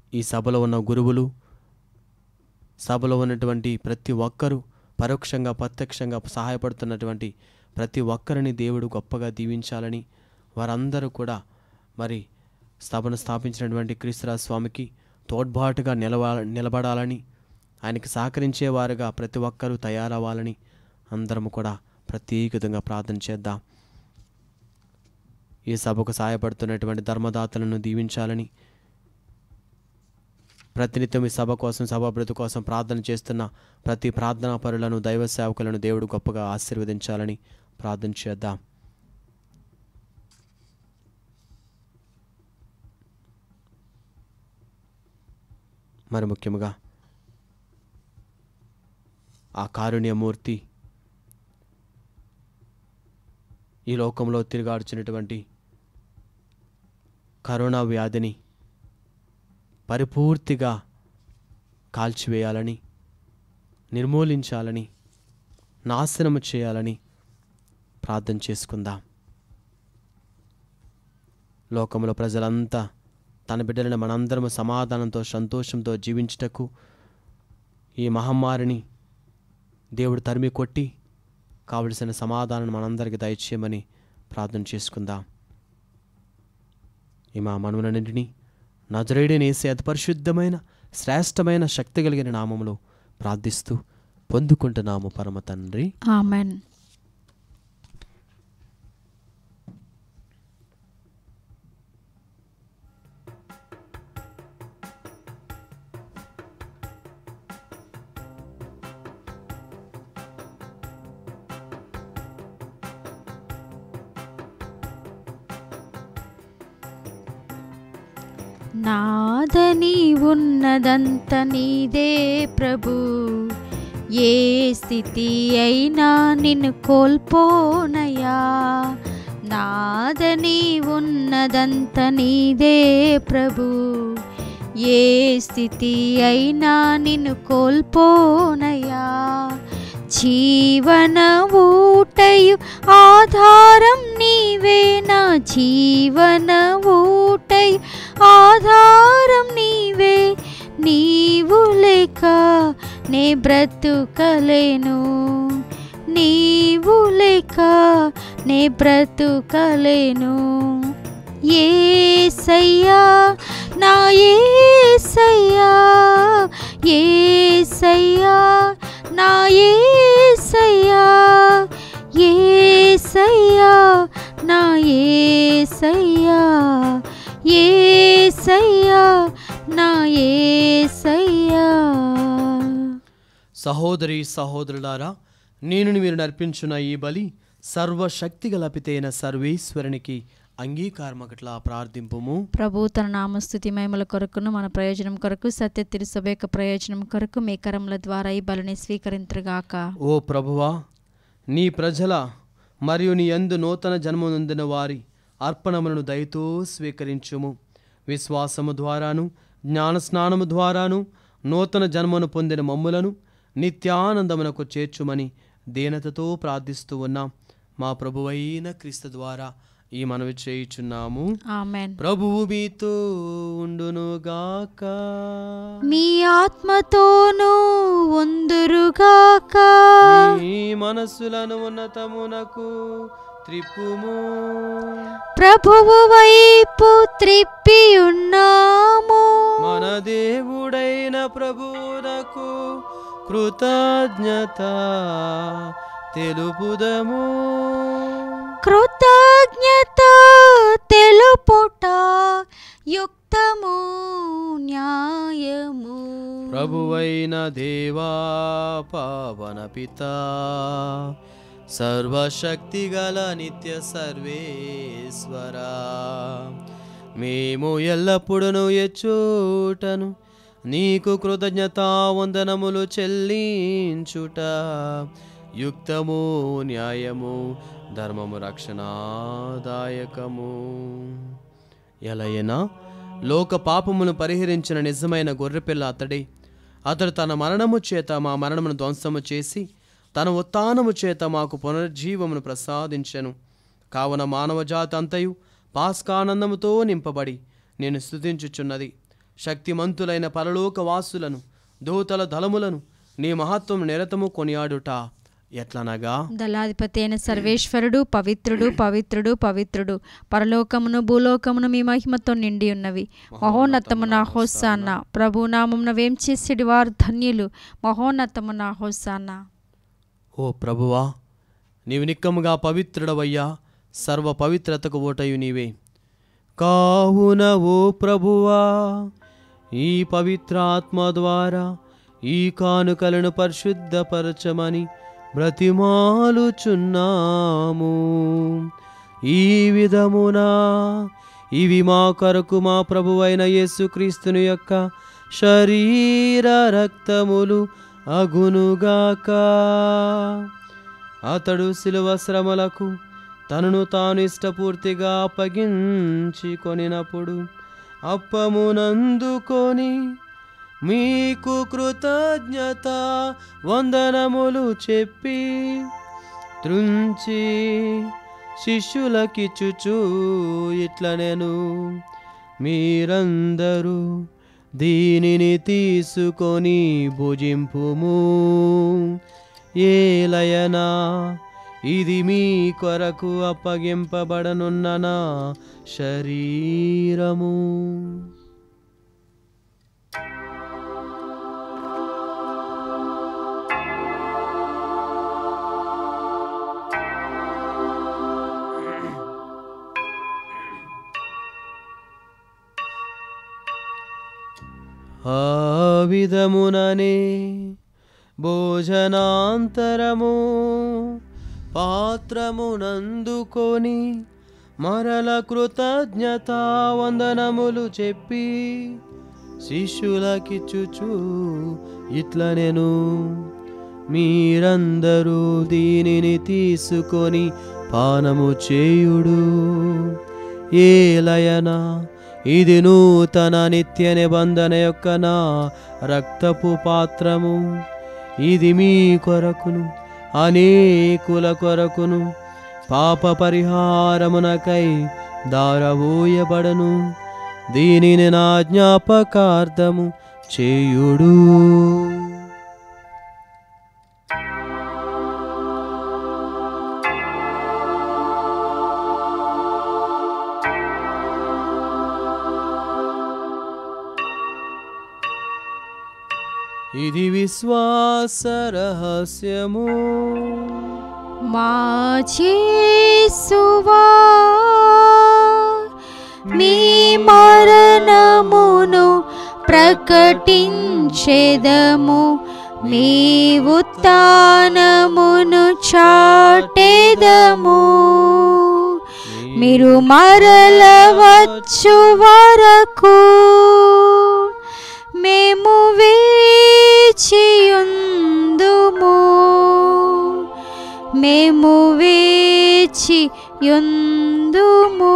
ఈ సభలో ఉన్న గురువులు సభలో ఉన్నటువంటి ప్రతి ఒక్కరూ పరోక్షంగా ప్రత్యక్షంగా సహాయపడుతున్నటువంటి ప్రతి ఒక్కరిని దేవుడు గొప్పగా దీవించాలని వారందరూ కూడా మరి సభను స్థాపించినటువంటి క్రీస్తురాజు స్వామికి తోడ్బాటుగా నిలవ నిలబడాలని ఆయనకి సహకరించేవారుగా ప్రతి ఒక్కరూ తయారవ్వాలని అందరము కూడా ప్రత్యేకంగా ప్రార్థన చేద్దాం ఈ సభకు సహాయపడుతున్నటువంటి ధర్మదాతలను దీవించాలని ప్రతినిత్యం ఈ సభ కోసం సభాభృతి కోసం ప్రార్థన చేస్తున్న ప్రతి ప్రార్థనా పరులను దైవ సేవకులను దేవుడు గొప్పగా ఆశీర్వదించాలని ప్రార్థన చేద్దాం మరి ముఖ్యంగా ఆ కారుణ్యమూర్తి ఈ లోకంలో తిరిగాడుచున్నటువంటి కరోనా వ్యాధిని పరిపూర్తిగా కాల్చివేయాలని నిర్మూలించాలని నాశనము చేయాలని ప్రార్థన చేసుకుందాం లోకంలో ప్రజలంతా తన బిడ్డలను మనందరము సమాధానంతో సంతోషంతో జీవించుటకు ఈ మహమ్మారిని దేవుడు తరిమి కొట్టి కావలసిన సమాధానం మనందరికీ దయచేయమని ప్రార్థన చేసుకుందాం ఈ మా మనువులన్నింటినీ నజరేడేనేసే అతి పరిశుద్ధమైన శ్రేష్టమైన శక్తి కలిగిన నామములో ప్రార్థిస్తూ పొందుకుంటున్నాము పరమ తండ్రి ఆమెన్ నాదని ఉన్నదంత నీదే ప్రభు ఏ స్థితి అయినా నిన్ను కోల్పోనయా నాదని ఉన్నదంత నీదే ప్రభు ఏ స్థితి అయినా నిన్ను కోల్పోనయా జీవన ఊటయు ఆధారం నీవే నా జీవన ఊటయు ఆధారం నీవే నీవు లేక నే బ్రతుకలేను నీవు లేక నే బ్రతుకలేను ఏసయ్యా నా ఏసయ్యా ఏసయ్యా నా ఏసయ్యా ఏసయ్యా నా ఏసయ్యా ఏసయ్యా నా ఏసయ్యా సహోదరి సహోదరులారా నేను మీరు నర్పించున్న ఈ బలి సర్వశక్తిగల పితైన సర్వేశ్వరునికి అంగీకారమగట్లా ప్రార్థింపుము ప్రభు తన నామస్థుతి మహిమల కొరకును మన ప్రయోజనం కొరకు సత్య తిరుసభ యొక్క ప్రయోజనం కొరకు మీ కరముల ద్వారా ఈ బలిని స్వీకరించరుగాక ఓ ప్రభువా నీ ప్రజల మరియు నీ యందు నూతన జన్మ నొందిన వారి అర్పణములను దయతో స్వీకరించుము విశ్వాసము ద్వారాను జ్ఞాన స్నానము ద్వారాను నూతన జన్మను పొందిన మమ్ములను నిత్యానందమునకు చేర్చుమని దీనతతో ప్రార్థిస్తూ ఉన్నాం మా ప్రభువైన క్రీస్తు ద్వారా ఈ మనవి చేయుచున్నాము ఆమెన్ ప్రభువు మీతో ఉండునుగాక మీ ఆత్మతోనూ ఉందురుగాక మీ మనస్సులను ఉన్నతమునకు త్రిప్పుము ప్రభువు వైపు త్రిప్పి ఉన్నాము మన దేవుడైన ప్రభువునకు కృతజ్ఞత తెలుపుదము కృతజ్ఞత తెలుపుట యుక్తము న్యాయము ప్రభువైన దేవా పావన పిత సర్వశక్తిగల నిత్య సర్వేశ్వరా మేము ఎల్లప్పుడూ ఎచ్చూటను నీకు కృతజ్ఞతా వందనములు చెల్లించుట యుక్తము న్యాయము ధర్మము రక్షణాదాయకము ఎలయనా లోక పాపమును పరిహరించిన నిజమైన గొర్రెపిల్ల అతడే అతడు తన మరణము చేత మా మరణమును ధ్వంసము చేసి తన ఉత్థానము చేత మాకు పునర్జీవమును ప్రసాదించెను కావున మానవ జాతి అంతయు పాస్కానందముతో నింపబడి నేను స్థుతించుచున్నది శక్తిమంతులైన పరలోక వాసులను దూతల దళములను నీ మహత్వం నిరతము కొనియాడుట ఎట్లనగా దళాధిపతి అయిన సర్వేశ్వరుడు పవిత్రుడు పవిత్రుడు పవిత్రుడు పరలోకమును భూలోకమును మీ మహిమతో నిండి ఉన్నవి మహోన్నతమున హోసాన్న ప్రభునామమున వేం చేసేటి వారు ధన్యులు మహోన్నతమున హోసాన్న ఓ ప్రభువా నీవు నిక్కముగా పవిత్రుడవయ్యా సర్వ పవిత్రతకు ఓటయు నీవే కావున ఓ ప్రభువా ఈ పవిత్ర ఆత్మ ద్వారా ఈ కానుకలను పరిశుద్ధపరచమని బ్రతిమాలుచున్నాము ఈ విధమున ఇవి మా కొరకు మా ప్రభువైన యేసుక్రీస్తుని యొక్క శరీర రక్తములు అగునుగాక అతడు శిలువ శ్రమలకు తనను తాను ఇష్టపూర్తిగా అప్పగించి కొనినప్పుడు అప్పమునందుకొని మీకు కృతజ్ఞత వందనములు చెప్పి త్రుంచి శిష్యులకిచ్చుచు ఇట్ల నేను మీరందరూ దీనిని తీసుకొని భుజింపుము ఏలయనా ఇది మీ కొరకు అప్పగింపబడనున్న నా శరీరము ఆ విధముననే భోజనాంతరము పాత్రమునందుకొని మరల కృతజ్ఞత వందనములు చెప్పి శిష్యులకిచ్చుచు ఇట్ల నేను మీరందరూ దీనిని తీసుకొని పానము చేయుడు ఏలయన ఇది నూతన నిత్య నిబంధన యొక్క నా రక్తపు పాత్రము ఇది మీ కొరకును అనేకుల కొరకును పాప పరిహారమునకై దారవోయబడను దీనిని నా జ్ఞాపకార్థము చేయుడు ఇది విశ్వాస రహస్యము మా చేసువా మీ మరణమును ప్రకటించెదము మీ ఉత్థానమును చాటెదము మీరు మరల వచ్చు వరకు మేము వేచియుందుము మేము వేచియుందుము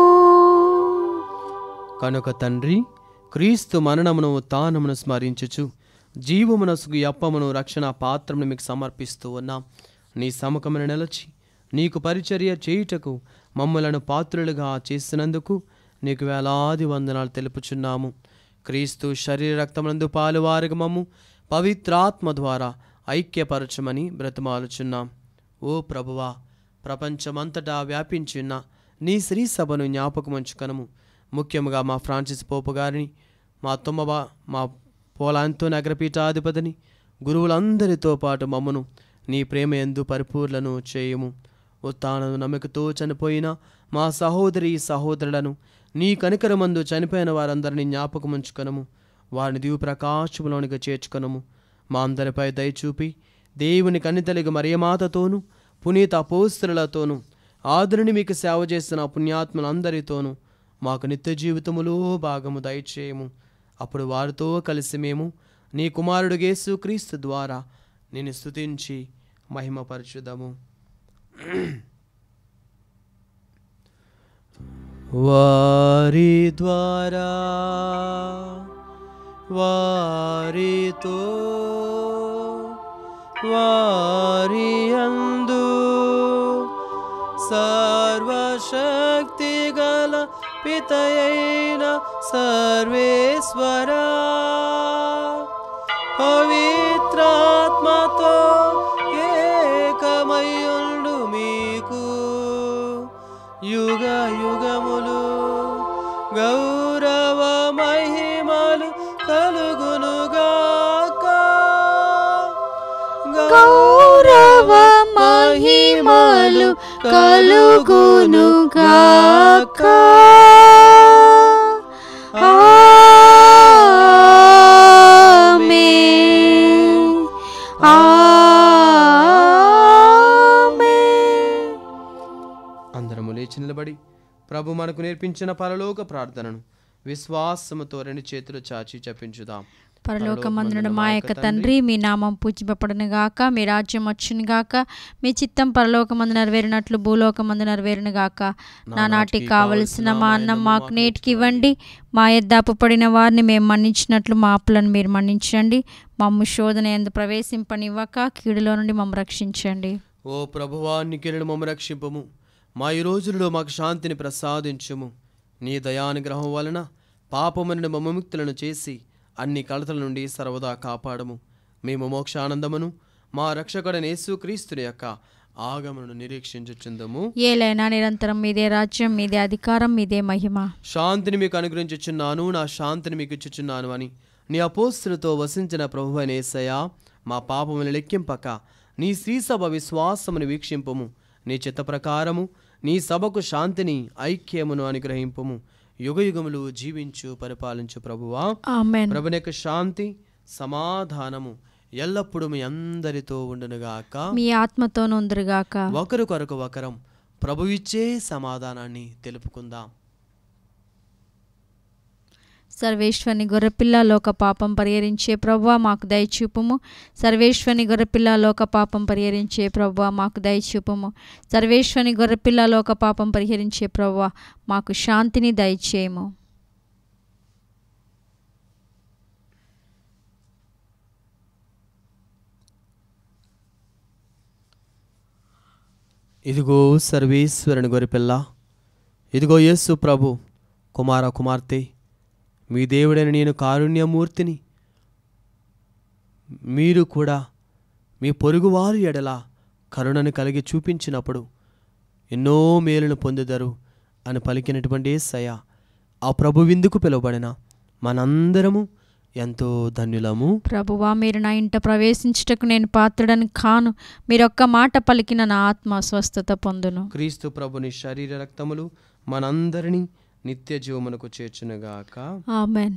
కనుక తండ్రి క్రీస్తు మరణమును తానమును స్మరించుచు జీవమునసుగు యప్పమును రక్షణ పాత్రమును మీకు సమర్పిస్తూ ఉన్నాం నీ సముఖమును నిలచి నీకు పరిచర్య చేయుటకు మమ్మలను పాత్రులుగా చేసినందుకు నీకు వేలాది వందనాలు తెలుపుచున్నాము క్రీస్తు శరీర రక్తమునందు పాలువారుగా మమ్ము పవిత్రాత్మ ద్వారా ఐక్యపరచమని బ్రతిమాలుచున్నాం ఓ ప్రభువా ప్రపంచమంతటా వ్యాపించిన నీ శ్రీ సభను జ్ఞాపకముంచుకనము ముఖ్యముగా మా ఫ్రాన్సిస్ పోపు గారిని మా తుమ్మబా మా పోలాంతో నగరపీఠాధిపతిని గురువులందరితో పాటు మమ్మను నీ ప్రేమ ఎందు పరిపూర్లను చేయుము ఉత్తానను నమ్మకతో చనిపోయిన మా సహోదరి సహోదరులను నీ కనికరమందు చనిపోయిన వారందరినీ జ్ఞాపకముంచుకనము వారిని దీవు ప్రకాశములోనికి చేర్చుకనము మా అందరిపై దయచూపి దేవుని కన్నితలిగ మరియమాతతోనూ పునీత అపోస్తులతోనూ ఆదరుని మీకు సేవ చేస్తున్న పుణ్యాత్ములందరితోనూ మాకు నిత్య జీవితములో భాగము దయచేయము అప్పుడు వారితో కలిసి మేము నీ కుమారుడు యేసు క్రీస్తు ద్వారా నేను స్తుతించి మహిమపరచుదము వారి ద్వారా వారితో వారి అందు సర్వశక్తి గల పితయైన సర్వేశ్వరా పవిత్రాత్మతో ఏకమయ్యుండు మీకు యుగ యుగములు గౌరవ మహిమలు కలుగునుగాక గౌరవ మహిమలు కలుగునుగాక ఆమేన్. ఆమేన్. అందరము లేచి నిలబడి ప్రభు మనకు నేర్పించిన పరలోక ప్రార్థనను విశ్వాసముతో రెండు చేతులు చాచి చెప్పించుదాం పరలోకమందున మా యొక్క తండ్రి మీ నామం పూజింపబడును గాక మీ రాజ్యం వచ్చును గాక మీ చిత్తం పరలోకమందు నెరవేరినట్లు భూలోకమందు నెరవేరును గాక నా నాటికి కావలసిన మా అన్నం మాకు నేటికి ఇవ్వండి మా ఎద్దాపు పడిన వారిని మేము మన్నించినట్లు మా అప్పులను మీరు మన్నించండి మమ్ము శోధన ఎందు ప్రవేశింపనివ్వక కీడులో నుండి మమ్మ రక్షించండి ఓ ప్రభువా నికిరణ మమ్మ రక్షింపము మా ఈ రోజులలో మాకు శాంతిని ప్రసాదించుము నీ దయానుగ్రహం వలన పాపములను మమ్మముక్తులను చేసి అన్ని కలతల నుండి సర్వదా కాపాడము మేము మోక్షానందమును మా రక్షకుడైన యేసుక్రీస్తుని యొక్క ఆగమను నిరీక్షించుచుందము ఏలైనా నిరంతరం మీదే రాజ్యం మీదే అధికారం మీదే మహిమ శాంతిని మీకు అనుగ్రహించుచున్నాను నా శాంతిని మీకు ఇచ్చుచున్నాను అని నీ అపోస్తులతో వసించిన ప్రభు యేసయ్య మా పాపమును లెక్కింపక నీ శ్రీసభ విశ్వాసమును వీక్షింపము నీ చిత్త ప్రకారము నీ సభకు శాంతిని ఐక్యమును అనుగ్రహింపము యుగయుగములు జీవించు పరిపాలించు ప్రభువా ఆమెన్ ప్రభుని యొక్క శాంతి సమాధానము ఎల్లప్పుడూ మీ అందరితో ఉండునుగాక మీ ఆత్మతో నొందురుగాక ఒకరికొరకు ఒకరం ప్రభువిచ్చే సమాధానాన్ని తెలుపుకుందాం సర్వేశ్వని గొర్రెపిల్ల లోక పాపం పరిహరించే ప్రవ్వ మాకు దయచూపుము సర్వేశ్వని గొర్రెపిల్ల లోక పాపం పరిహరించే ప్రవ్వ మాకు దయచూపుము సర్వేశ్వని గొర్రెపిల్ల లోక పాపం పరిహరించే ప్రవ్వ మాకు శాంతిని దయచేయము ఇదిగో సర్వేశ్వరుని గొరిపిల్ల ఇదిగో యేసు ప్రభు కుమార కుమార్తె మీ దేవుడైన నేను కారుణ్యమూర్తిని మీరు కూడా మీ పొరుగువారి ఎడల కరుణను కలిగి చూపించినప్పుడు ఎన్నో మేలును పొందుదరు అని పలికినటువంటి సయ ఆ ప్రభు విందుకు పిలువబడిన మనందరము ఎంతో ధన్యులము ప్రభువా మీరు నా ఇంట ప్రవేశించుటకు నేను పాత్రుడని కాను మీరొక్క మాట పలికిన నా ఆత్మ స్వస్థత పొందును క్రీస్తు ప్రభుని శరీర రక్తములు మనందరినీ నిత్య జీవమునకు చేర్చునుగాక ఆమెన్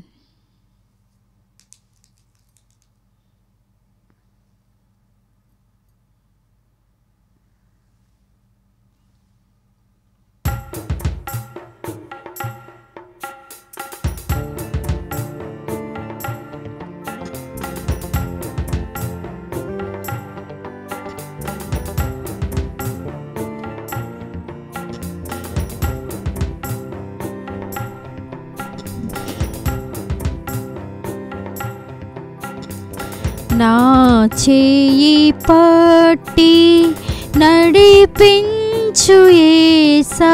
నా చేయి పట్టి నడిపించు ఏసా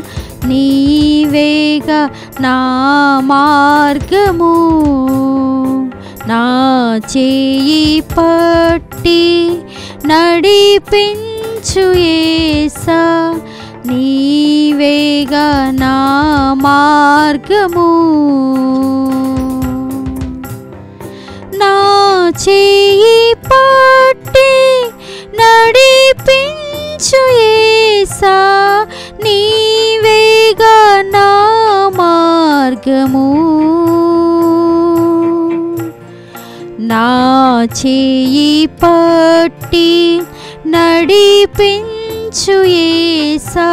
నీవేగా నా మార్గము నా చేయి పట్టి నడిపించు ఏసా నీవేగా నా మార్గము నా చేయి పట్టి నడిపించు ఏసా నీవేగా నా మార్గము నా చేయి పట్టి నడిపించు ఏసా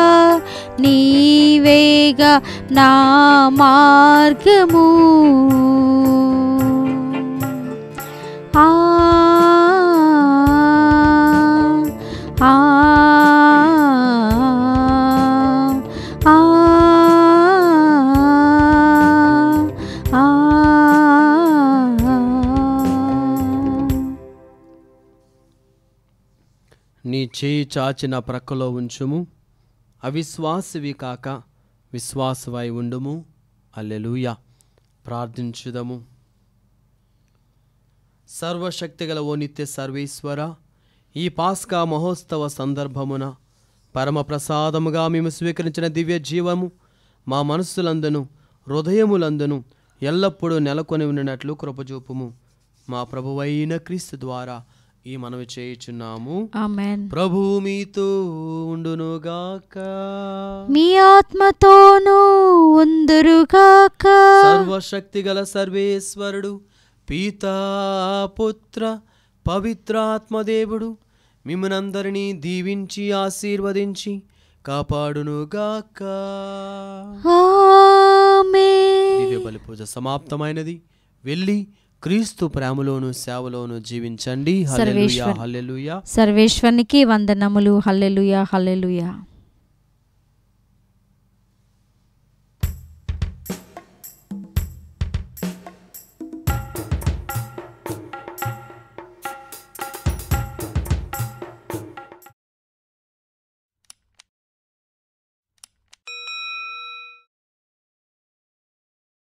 నీవేగా నా మార్గము ఆ ఆ ఆ ఆ నీ చేయి చాచి నా ప్రక్కలో ఉంచుము అవిశ్వాసివి కాక విశ్వాసవై ఉండుము అల్లెలూయా ప్రార్థించుదము సర్వశక్తిగల ఓ నిత్య సర్వేశ్వర ఈ పాస్కా మహోత్సవ సందర్భమున పరమ ప్రసాదముగా మేము స్వీకరించిన దివ్య జీవము మా మనస్సులందును హృదయములందును ఎల్లప్పుడూ నెలకొని ఉండినట్లు కృపచూపుము మా ప్రభువైన క్రీస్తు ద్వారా ఈ మనవి చేయుచున్నాము ఆమెన్ ప్రభు మీతో ఉండునుగాక మీ ఆత్మతోనూ ఉందురుగాక సర్వశక్తిగల సర్వేశ్వరుడు పితా పుత్ర పవిత్రాత్మదేవుడు మిమ్మనందరినీ దీవించి ఆశీర్వదించి కాపాడునుగాక ఆమేన్ దివ్య బలి పూజ సమాప్తమైనది వెళ్ళి క్రీస్తు ప్రేమలోను సేవలోను జీవించండి హల్లెలూయా సర్వేశ్వర్. హల్లెలూయా సర్వేశ్వరునికి వందనములు హల్లెలూయా హల్లెలూయా